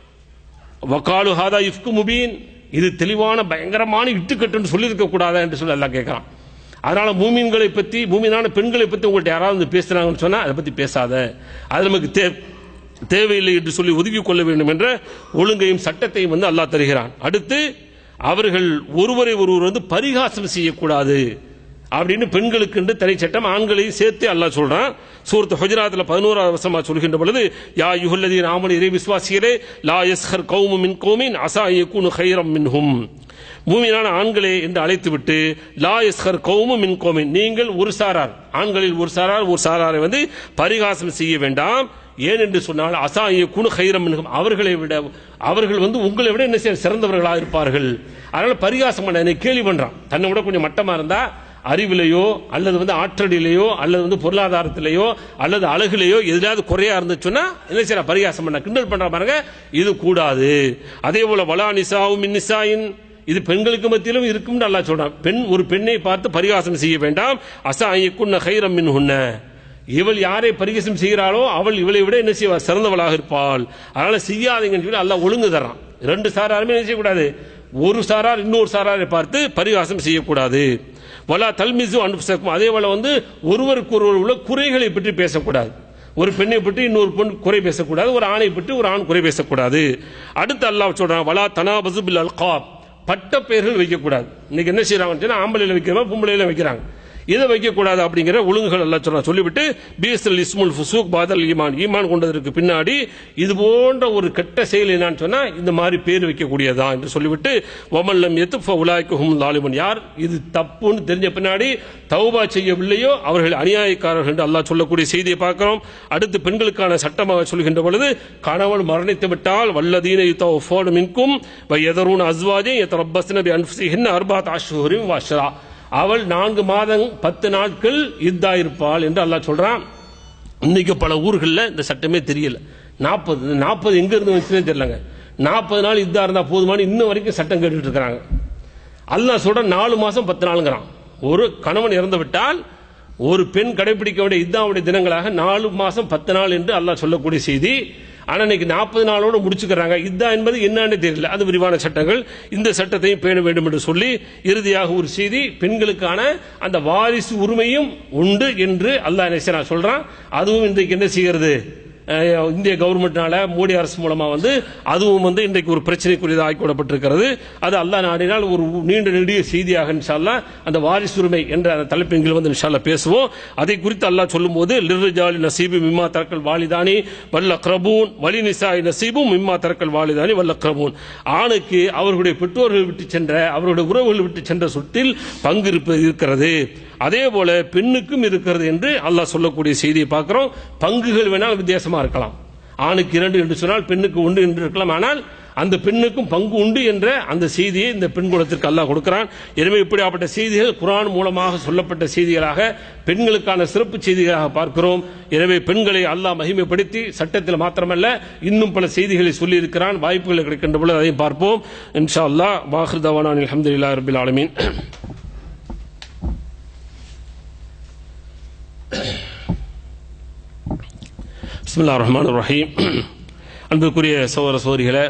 வக்காலு ஹாதா இஃப்கு முபீன் இது தெளிவான பயங்கரமான இட்டுக்கட்டுன்னு சொல்லியிருக்க கூடாதா என்று சொல்லி எல்லாம் கேட்கறான் அதனால மூமின்களை பத்தி மூமினான பெண்களை பத்தி உங்கள்கிட்ட யாராவது வந்து பேசுறாங்கன்னு சொன்னா அதை பத்தி பேசாத அது நமக்கு தே தேவையில்லை என்று சொல்லி ஒதுக்கிக் கொள்ள வேண்டும் என்ற ஒழுங்கையும் சட்டத்தையும் வந்து அல்லாஹ் தருகிறான் அடுத்து அவர்கள் ஒருவரை ஒருவர் வந்து பரிகாசம் செய்யக்கூடாது அப்படின்னு பெண்களுக்கு என்று தனி சட்டம் ஆண்களையும் சேர்த்து அல்லாஹ் சொல்றான் சூரத் ஹுஜராத்தில் பதினோராவது வருஷமா சொல்கின்ற பொழுது யா யுஹல்லதீன் ஆமன் இறை விசுவாசியரே லா யஸ்ஹர் கௌமு மின் கௌமின் அசா யகுனு ஹைரம் மின்ஹும் மூமினான ஆண்களே என்று அழைத்துவிட்டு லா யஸ்ஹர் கௌமு மின் கோமின் நீங்கள் ஒரு சாரார் ஆண்களில் ஒரு சாரார் ஒரு சாராரை வந்து பரிகாசம் செய்ய வேண்டாம் ஏன் என்று சொன்னால் அசாய குணு ஹைரம் மின்ஹும் அவர்களை விட அவர்கள் வந்து உங்களை விட என்ன செய்ய சிறந்தவர்களாக இருப்பார்கள் அதனால பரிகாசம் பண்ண என்னை கேள்வி பண்றான் தன்னை விட கொஞ்சம் மட்டமா இருந்தா அறிவிலையோ அல்லது வந்து ஆற்றலிலேயோ அல்லது வந்து பொருளாதாரத்திலேயோ அல்லது அழகுலையோ எதிலாவது குறையா இருந்துச்சுன்னா என்ன செய்யற பரிகாசம் பண்ண கிண்டல் பண்ற பாருங்க இது கூடாது அதே போல வலா நிசாவும் நிசாயின் இது பெண்களுக்கு மத்தியிலும் இருக்கும் நல்லா சொல்றான் பெண் ஒரு பெண்ணை பார்த்து பரிகாசம் செய்ய வேண்டாம் அசா ஐயக்குன்ன ஹைரம் மின் உன்ன இவள் யாரை பரிகாசம் செய்கிறாளோ அவள் இவளை விட என்ன செய்வார் சிறந்தவளாக இருப்பாள் அதனால செய்யாதீங்கன்னு சொல்லி அல்லாஹ் ஒழுங்கு தர்றான் ரெண்டு சாராருமே என்ன செய்யக்கூடாது ஒரு சாரார் இன்னொரு சாராரை பார்த்து பரிகாசம் செய்யக்கூடாது வலா தல்மிசு அனுப்பிசக்கும் அதே போல வந்து ஒருவருக்கு ஒருவர் உள்ள குறைகளை பற்றி பேசக்கூடாது ஒரு பெண்ணை பற்றி இன்னொரு பெண் குறை பேசக்கூடாது ஒரு ஆணை பற்றி ஒரு ஆண் குறை பேசக்கூடாது அடுத்து அல்லாஹ் சொல்றான் வலா தனாபசு பில் அல்காப் பட்ட பெயர்கள் வைக்கக்கூடாது இன்னைக்கு என்ன செய்யறாங்கன்னு சொன்னா ஆம்பளையில வைக்கிறோம் பொம்பளையில வைக்கிறாங்க இதை வைக்கக்கூடாது அப்படிங்கிற ஒழுங்குகள் எல்லாம் சொல்ல சொல்லிவிட்டு பீசல் இஸ்முல் ஃபுசூக் பாதல் ஈமான் ஈமான் கொண்டதற்கு பின்னாடி இது போன்ற ஒரு கெட்ட செயல் என்னன்னு சொன்னா இந்த மாதிரி பேர் வைக்கக்கூடியதா என்று சொல்லிவிட்டு ஒமல்லம் எத்து உலாய்க்கும் லாலிமன் யார் இது தப்புன்னு தெரிஞ்ச பின்னாடி தௌபா செய்யவில்லையோ அவர்கள் அநியாயக்காரர்கள் என்று அல்லாஹ் சொல்லக்கூடிய செய்தியை பார்க்கிறோம் அடுத்து பெண்களுக்கான சட்டமாக சொல்கின்ற பொழுது கணவன் மரணித்து விட்டால் வல்லதீன யுத்தோடு மின்கும் எதரூன் அஸ்வாஜே எத்தரப்பஸ்ன பி அன்ஃபுசிஹின் அர்பாத் அஷ்ஹுரின் வாஷரா அவள் நான்கு மாதம் பத்து நாட்கள் இதா இருப்பாள் என்று அல்லாஹ் சொல்றான் இன்னைக்கு பல ஊர்களில் இந்த சட்டமே தெரியல நாற்பது நாற்பது எங்க இருந்து வந்துச்சுன்னே தெரியலங்க நாற்பது நாள் இதா இருந்தா போதுமானு இன்னும் வரைக்கும் சட்டம் கேட்டுட்டு இருக்கிறாங்க அல்லாஹ் சொல்ற நாலு மாசம் பத்து நாளுங்கிறான் ஒரு கணவன் இறந்து விட்டால் ஒரு பெண் கடைபிடிக்க வேண்டிய இதாவுடைய தினங்களாக நாலு மாசம் பத்து நாள் என்று அல்லாஹ் சொல்லக்கூடிய செய்தி ஆனா இன்னைக்கு நாற்பது நாளோட முடிச்சுக்கிறாங்க இதா என்பது என்னன்னு தெரியல அது விரிவான சட்டங்கள் இந்த சட்டத்தையும் பேண வேண்டும் என்று சொல்லி இறுதியாக ஒரு செய்தி பெண்களுக்கான அந்த வாரிசு உரிமையும் உண்டு என்று அல்லாஹ் என்ன சொல்றான் அதுவும் இன்றைக்கு என்ன செய்கிறது அஹ், இந்திய கவர்மெண்ட்னால மோடி அரசு மூலமா வந்து அதுவும் வந்து இன்றைக்கு ஒரு பிரச்சனைக்குரியதாக ஆக்கிவிடப்பட்டிருக்கிறது அது அல்லாஹ் நாடினால் ஒரு நீண்ட நெடிய செய்தியாக இன்ஷால்லா அந்த வாரிசுரிமை என்ற அந்த தலைப்பின் கீழ் வந்து இன்ஷால்லா பேசுவோம் அதை குறித்து அல்லாஹ் சொல்லும்போது லிர்ரிஜாலி நசீபு மிம்மா தரக்கல் வாலிதானி வல்ல கிரபூன் வலி நிசாய் நசீபும் மிம்மா தரக்கல் வாலிதானி வல்ல கிரபூன் ஆணுக்கு அவர்களுடைய பெற்றோர்கள் விட்டு சென்ற அவருடைய உறவுகள் விட்டு சென்ற சொத்தில் பங்கு இருப்பது இருக்கிறது அதே போல பெண்ணுக்கும் இருக்கிறது என்று அல்லாஹ் சொல்லக்கூடிய செய்தியை பார்க்கிறோம் பங்குகள் வேணால் வித்தியாசமா இருக்கலாம் ஆணுக்கு இரண்டு என்று சொன்னால் பெண்ணுக்கு ஒன்று என்று இருக்கலாம் ஆனால் அந்த பெண்ணுக்கும் பங்கு உண்டு என்ற அந்த செய்தியை இந்த பெண் குலத்திற்கு அல்லாஹ் கொடுக்கிறான் எனவே இப்படியாப்பட்ட செய்திகள் குரான் மூலமாக சொல்லப்பட்ட செய்திகளாக பெண்களுக்கான சிறப்பு செய்திகளாக பார்க்கிறோம் எனவே பெண்களை அல்லாஹ் மகிமைப்படுத்தி சட்டத்தில் மாத்திரமல்ல இன்னும் பல செய்திகளை சொல்லி இருக்கிறான் வாய்ப்புகள் கிடைக்கின்ற பொழுது அதையும் பார்ப்போம் இன்ஷா அல்லாஹ் வாஹிர் தவானான் அலமதுல்லா ரபில் ஆலமீன் பிஸ்மில்லா ரஹ்மான் ரஹீம் அன்புக்குரிய சகோதர சோதரிகளை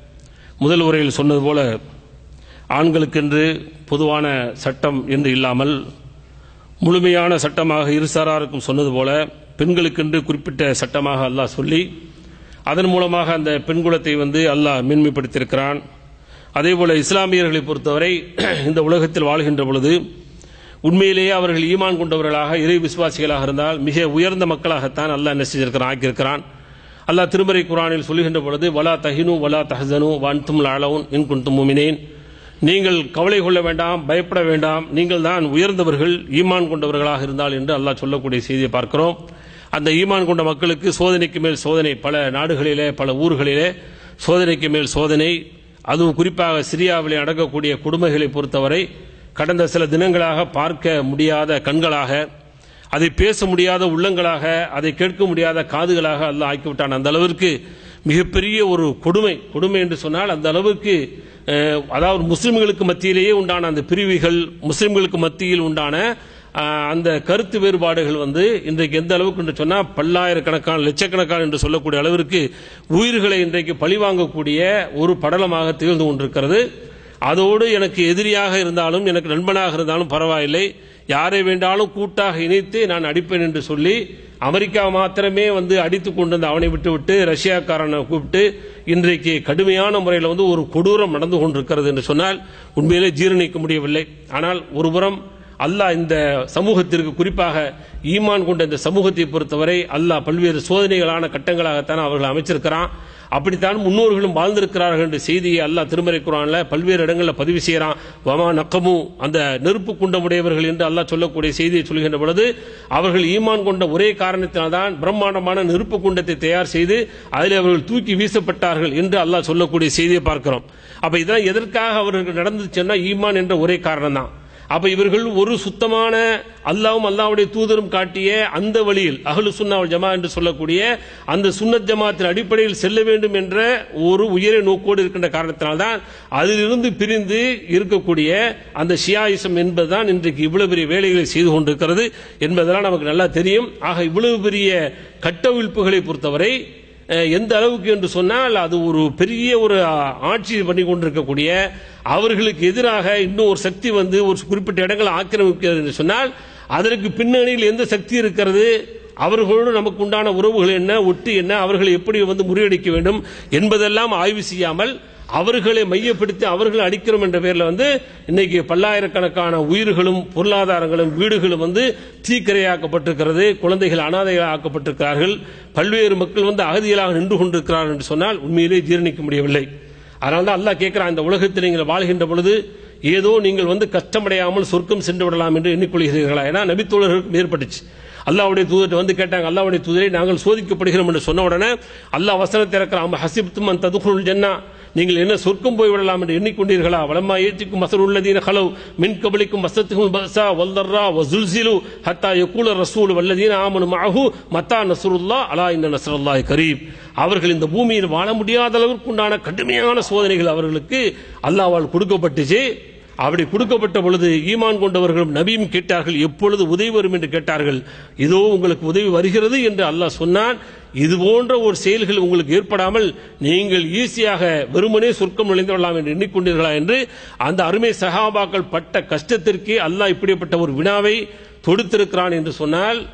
முதல் உரையில் சொன்னது போல ஆண்களுக்கென்று பொதுவான சட்டம் என்று இல்லாமல் முழுமையான சட்டமாக இருசாராருக்கும் சொன்னது போல பெண்களுக்கென்று குறிப்பிட்ட சட்டமாக அல்லாஹ் சொல்லி அதன் மூலமாக அந்த பெண்குலத்தை வந்து அல்லாஹ் மேன்மைப்படுத்தியிருக்கிறான் அதேபோல இஸ்லாமியர்களை பொறுத்தவரை இந்த உலகத்தில் வாழ்கின்ற பொழுது உண்மையிலேயே அவர்கள் ஈமான் கொண்டவர்களாக இறை விசுவாசிகளாக இருந்தால் மிக உயர்ந்த மக்களாகத்தான் அல்லாஹ் என்ன செஞ்சிருக்கிறான் ஆக்கியிருக்கிறான் அல்லாஹ் திருமறை குரானில் சொல்லுகின்ற பொழுது வலா தஹினு வலா தஹசனு வான்தும் லாலவுன் இன் குன்தும் முமினேன் நீங்கள் கவலை கொள்ள வேண்டாம் பயப்பட வேண்டாம் நீங்கள் தான் உயர்ந்தவர்கள் ஈமான் கொண்டவர்களாக இருந்தால் என்று அல்லாஹ் சொல்லக்கூடிய செய்தியை பார்க்கிறோம் அந்த ஈமான் கொண்ட மக்களுக்கு சோதனைக்கு மேல் சோதனை பல நாடுகளிலே பல ஊர்களிலே சோதனைக்கு மேல் சோதனை அதுவும் குறிப்பாக சிரியாவிலே நடக்கக்கூடிய கொடுமைகளை பொறுத்தவரை கடந்த சில தினங்களாக பார்க்க முடியாத கண்களாக அதை பேச முடியாத உள்ளங்களாக அதை கேட்க முடியாத காதுகளாக அல்லாஹ் ஆக்கிவிட்டான் அந்த அளவிற்கு மிகப்பெரிய ஒரு கொடுமை கொடுமை என்று சொன்னால் அந்த அளவுக்கு அஹ், அதாவது முஸ்லிம்களுக்கு மத்தியிலேயே உண்டான அந்த பிரிவுகள் முஸ்லிம்களுக்கு மத்தியில் உண்டான அஹ், அந்த கருத்து வேறுபாடுகள் வந்து இன்றைக்கு எந்த அளவுக்கு என்று சொன்னால் பல்லாயிரக்கணக்கான லட்சக்கணக்கான என்று சொல்லக்கூடிய அளவிற்கு உயிர்களை இன்றைக்கு பழிவாங்கக்கூடிய ஒரு படலமாக திகழ்ந்து கொண்டிருக்கிறது அதோடு எனக்கு எதிரியாக இருந்தாலும் எனக்கு நண்பனாக இருந்தாலும் பரவாயில்லை யாரை வேண்டாலும் கூட்டாக இணைத்து நான் அடிப்பேன் என்று சொல்லி அமெரிக்கா மாத்திரமே வந்து அடித்து கொண்டு வந்து அவனை விட்டு விட்டு ரஷ்யாக்காரனை கூப்பிட்டு இன்றைக்கு கடுமையான முறையில் வந்து ஒரு கொடூரம் நடந்து கொண்டிருக்கிறது என்று சொன்னால் உண்மையிலே ஜீரணிக்க முடியவில்லை ஆனால் ஒருபுறம் அல்லாஹ் இந்த சமூகத்திற்கு குறிப்பாக ஈமான் கொண்ட இந்த சமூகத்தை பொறுத்தவரை அல்லாஹ் பல்வேறு சோதனைகளான கட்டங்களாகத்தான் அவர்கள் அமைச்சிருக்கிறான் அப்படித்தான் முன்னோர்களும் வாழ்ந்திருக்கிறார்கள் என்ற செய்தியை அல்லாஹ் திருமறை குரான்ல பல்வேறு இடங்களில் பதிவு செய்யறான் வமா நக்கமு அந்த நெருப்பு குண்டமுடையவர்கள் என்று அல்லாஹ் சொல்லக்கூடிய செய்தியை சொல்கின்ற பொழுது அவர்கள் ஈமான் கொண்ட ஒரே காரணத்தினால்தான் பிரம்மாண்டமான நெருப்பு குண்டத்தை தயார் செய்து அதில் அவர்கள் தூக்கி வீசப்பட்டார்கள் என்று அல்லாஹ் சொல்லக்கூடிய செய்தியை பார்க்கிறோம் அப்ப இதெல்லாம் எதற்காக அவர்கள் நடந்துச்சுன்னா ஈமான் என்ற ஒரே காரணம் தான் அப்ப இவர்கள் ஒரு சுத்தமான அல்லாவும் அல்லாவுடைய தூதரும் காட்டிய அந்த வழியில் அகலு சுன்னாவல் ஜமா என்று சொல்லக்கூடிய அந்த சுன்னத் ஜமாத்தின் அடிப்படையில் செல்ல வேண்டும் என்ற ஒரு உயரிய நோக்கோடு இருக்கின்ற காரணத்தினால்தான் அதிலிருந்து பிரிந்து இருக்கக்கூடிய அந்த ஷியாயிசம் என்பதுதான் இன்றைக்கு இவ்வளவு பெரிய வேலைகளை செய்து கொண்டிருக்கிறது என்பதெல்லாம் நமக்கு நல்லா தெரியும் ஆக இவ்வளவு பெரிய கட்டவிழ்ப்புகளை பொறுத்தவரை அஹ், எந்த அளவுக்கு என்று சொன்னால் அது ஒரு பெரிய ஒரு அஹ், ஆட்சி பண்ணி கொண்டிருக்கக்கூடிய அவர்களுக்கு எதிராக இன்னும் ஒரு சக்தி வந்து ஒரு குறிப்பிட்ட இடங்களை ஆக்கிரமிக்கிறது என்று சொன்னால் அதற்கு பின்னணியில் எந்த சக்தி இருக்கிறது அவர்களோடு நமக்கு உண்டான உறவுகள் என்ன ஒட்டு என்ன அவர்களை எப்படி வந்து முறியடிக்க வேண்டும் என்பதெல்லாம் ஆய்வு செய்யாமல் அவர்களை மையப்படுத்தி அவர்களை அடிக்கிறோம் என்ற பேர்ல வந்து இன்னைக்கு பல்லாயிரக்கணக்கான உயிர்களும் பொருளாதாரங்களும் வீடுகளும் வந்து தீக்கிரையாக்கப்பட்டிருக்கிறது குழந்தைகள் அனாதைகளாக ஆக்கப்பட்டிருக்கிறார்கள் பல்வேறு மக்கள் வந்து அகதிகளாக நின்று கொண்டிருக்கிறார்கள் என்று சொன்னால் உண்மையிலே ஜீரணிக்க முடியவில்லை அதனால தான் அல்லாஹ் கேட்கிறான் இந்த உலகத்தில் நீங்கள் வாழ்கின்ற பொழுது ஏதோ நீங்கள் வந்து கஷ்டமடையாமல் சொர்க்கம் சென்று விடலாம் என்று எண்ணிக்கொள்கிறீர்களா ஏன்னா நபித்தோழர்களுக்கும் ஏற்பட்டுச்சு அல்லாவுடைய தூதர்கிட்ட வந்து கேட்டாங்க அல்லாவுடைய தூதரை நாங்கள் சோதிக்கப்படுகிறோம் என்று சொன்ன உடனே அல்லாஹ் வசனத்தை இறக்கிறான் ஹசிப்தும் அந்த ததுகுல் ஜன்னா நீங்கள் என்ன சொர்க்கம் போய் விடலாம் என்று எண்ணிக்கொண்டீர்களா வலமா ஏத்திக்கும் மசர் உள்ளதீன ஹலவ் மின் கபலிக்கும் மசத்துக்கும் பசா வல்தர்ரா வசுல்சிலு ஹத்தா யக்கூல ரசூல் வல்லதீன ஆமனு மஹு மத்தா நசருல்லா அலா இந்த நசருல்லாஹ் கரீம் அவர்கள் இந்த பூமியில் வாழ முடியாத அளவிற்கு உண்டான கடுமையான சோதனைகள் அவர்களுக்கு அல்லாவால் கொடுக்கப்பட்டுச்சு அப்படி கொடுக்கப்பட்ட பொழுது ஈமான் கொண்டவர்களும் நபியும் கேட்டார்கள் எப்பொழுது உதவி வரும் என்று கேட்டார்கள் இதோ உங்களுக்கு உதவி வருகிறது என்று அல்லாஹ் சொன்னான் இது போன்ற ஒரு செயல்கள் உங்களுக்கு ஏற்படாமல் நீங்கள் ஈஸியாக வெறுமனே சொர்க்கம் நுழைந்து விடலாம் என்று எண்ணிக்கொண்டீர்களா என்று அந்த அருமை சகாபாக்கள் பட்ட கஷ்டத்திற்கு அல்லாஹ் இப்படிப்பட்ட ஒரு வினாவை தொடுத்திருக்கிறான் என்று சொன்னால்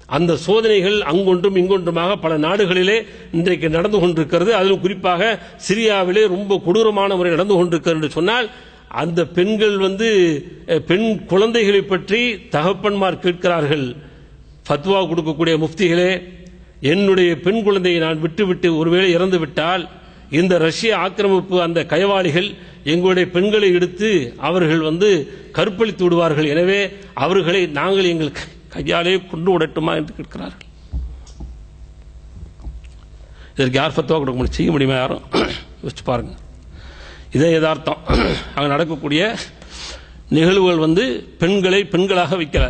அந்த சோதனைகள் அங்கொன்றும் இங்கொன்றுமாக பல நாடுகளிலே இன்றைக்கு நடந்து கொண்டிருக்கிறது அதிலும் குறிப்பாக சிரியாவிலே ரொம்ப கொடூரமான முறை நடந்து கொண்டிருக்கிறது என்று சொன்னால் அந்த பெண்கள் வந்து அஹ், பெண் குழந்தைகளை பற்றி தகப்பன்மார் கேட்கிறார்கள் ஃபத்வா கொடுக்கக்கூடிய முஃப்திகளே என்னுடைய பெண் குழந்தையை நான் விட்டுவிட்டு ஒருவேளை இறந்து விட்டால் இந்த ரஷ்ய ஆக்கிரமிப்பு அந்த கயவாளிகள் எங்களுடைய பெண்களை எடுத்து அவர்கள் வந்து கற்பழித்து விடுவார்கள் எனவே அவர்களை நாங்கள் எங்கள் கை- கையாலே கொண்டு விடட்டுமா என்று கேட்கிறார்கள் இதற்கு யார் ஃபத்வா கொடுக்க முடியும் செய்ய முடியுமா யாரும் யோசிச்சு பாருங்க இதே யதார்த்தம் அங்கே நடக்கக்கூடிய நிகழ்வுகள் வந்து பெண்களை பெண்களாக வைக்கல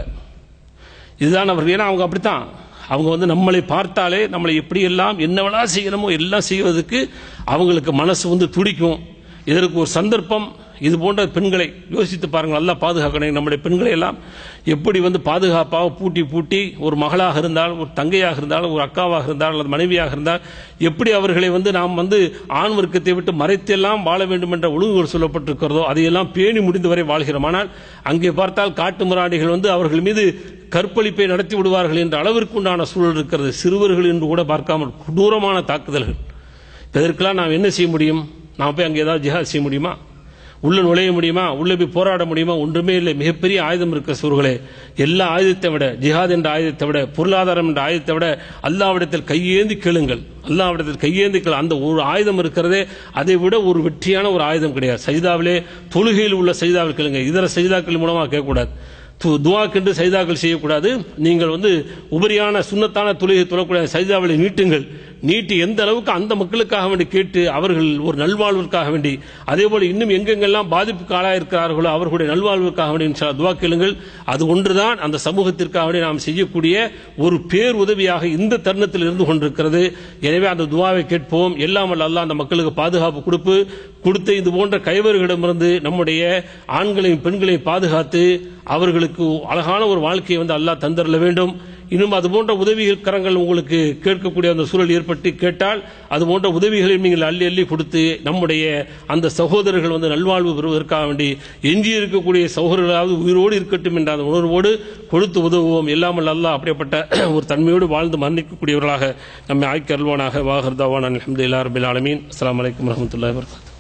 இதுதான் அவர்கள் ஏன்னா அவங்க அப்படித்தான் அவங்க வந்து நம்மளை பார்த்தாலே நம்மளை எப்படியெல்லாம் என்னவெல்லாம் செய்யணுமோ எல்லாம் செய்வதற்கு அவங்களுக்கு மனசு வந்து துடிக்கும் இதற்கு ஒரு சந்தர்ப்பம் இது போன்ற பெண்களை யோசித்து பாருங்கள் நல்லா பாதுகாக்கணும் நம்முடைய பெண்களை எல்லாம் எப்படி வந்து பாதுகாப்பாக பூட்டி பூட்டி ஒரு மகளாக இருந்தால் ஒரு தங்கையாக இருந்தால் ஒரு அக்காவாக இருந்தால் அல்லது மனைவியாக இருந்தால் எப்படி அவர்களை வந்து நாம் வந்து ஆண் வர்க்கத்தை விட்டு மறைத்தெல்லாம் வாழ வேண்டும் என்ற ஒழுங்குகள் சொல்லப்பட்டிருக்கிறதோ அதையெல்லாம் பேணி முடிந்தவரை வாழ்கிறோம் ஆனால் அங்கே பார்த்தால் காட்டு மிராண்டிகள் வந்து அவர்கள் மீது கற்பழிப்பை நடத்தி விடுவார்கள் என்ற அளவிற்கு உண்டான சூழல் இருக்கிறது சிறுவர்கள் என்று கூட பார்க்காமல் கொடூரமான தாக்குதல்கள் இதற்கெல்லாம் நாம் என்ன செய்ய முடியும் நாம் போய் அங்கே ஏதாவது ஜிஹாத் செய்ய முடியுமா உள்ள நுழைய முடியுமா உள்ள போய் போராட முடியுமா ஒன்றுமே இல்லை மிகப்பெரிய ஆயுதம் இருக்க சூர்களே எல்லா ஆயுதத்தை விட ஜிஹாத் என்ற ஆயுதத்தை விட பொருளாதாரம் என்ற ஆயுதத்தை விட அல்லாவிடத்தில் கையேந்தி கேளுங்கள் அல்லாவிடத்தில் கையேந்தி கேளு அந்த ஒரு ஆயுதம் இருக்கிறதே அதை விட ஒரு வெற்றியான ஒரு ஆயுதம் கிடையாது சஜிதாவிலே தொழுகையில் உள்ள சஜிதாவில் கேளுங்க இதர சஜிதாக்கள் மூலமாக கேட்கக்கூடாது து- துவாக்கென்று சைதாக்கள் செய்யக்கூடாது நீங்கள் வந்து உபரியான சுண்ணத்தான தொழுகை தொழக்கூடிய சைதாவிலை நீட்டுங்கள் நீட்டி எந்த அளவுக்கு அந்த மக்களுக்காக வேண்டி கேட்டு அவர்கள் ஒரு நல்வாழ்விற்காக வேண்டி அதே போல இன்னும் எங்கெங்கெல்லாம் பாதிப்புக்கு ஆளாயிருக்கிறார்களோ அவர்களுடைய நல்வாழ்வுக்காக வேண்டி இன்ஷா அல்லாஹ் துவா கேளுங்கள் அது ஒன்றுதான் அந்த சமூகத்திற்காக வேண்டி நாம் செய்யக்கூடிய ஒரு பேர் உதவியாக இந்த தருணத்தில் இருந்து கொண்டிருக்கிறது எனவே அந்த துவாவை கேட்போம் எல்லாம் வல்ல அல்லாஹ் அந்த மக்களுக்கு பாதுகாப்பு கொடுப்பு கொடுத்து இது போன்ற கைவர்களிடமிருந்து நம்முடைய ஆண்களையும் பெண்களையும் பாதுகாத்து அவர்களுக்கு அழகான ஒரு வாழ்க்கையை வந்து அல்லாஹ் தந்தரல வேண்டும் இன்னும் அது போன்ற உதவிகள் கரங்கள் உங்களுக்கு கேட்கக்கூடிய அந்த சூழல் ஏற்பட்டு கேட்டால் அது போன்ற உதவிகளை நீங்கள் அள்ளி அள்ளி கொடுத்து நம்முடைய அந்த சகோதரர்கள் வந்து நல்வாழ்வு பெறுவதற்காக வேண்டி எஞ்சி இருக்கக்கூடிய சகோதரர்களாவது உயிரோடு இருக்கட்டும் என்ற அந்த உணர்வோடு கொடுத்து உதவுவோம் எல்லாமல் அல்லாஹ் அப்படிப்பட்ட ஒரு தன்மையோடு வாழ்ந்து மன்னிக்கக்கூடியவர்களாக நம்மை ஆய்க்கு அல்வானாக வாகர்தாவான் அலமதுல்லா ரபில் ஆலமீன் அஸ்லாம் வலைக்கம் வரமத்துல்லாஹி வரகாத்து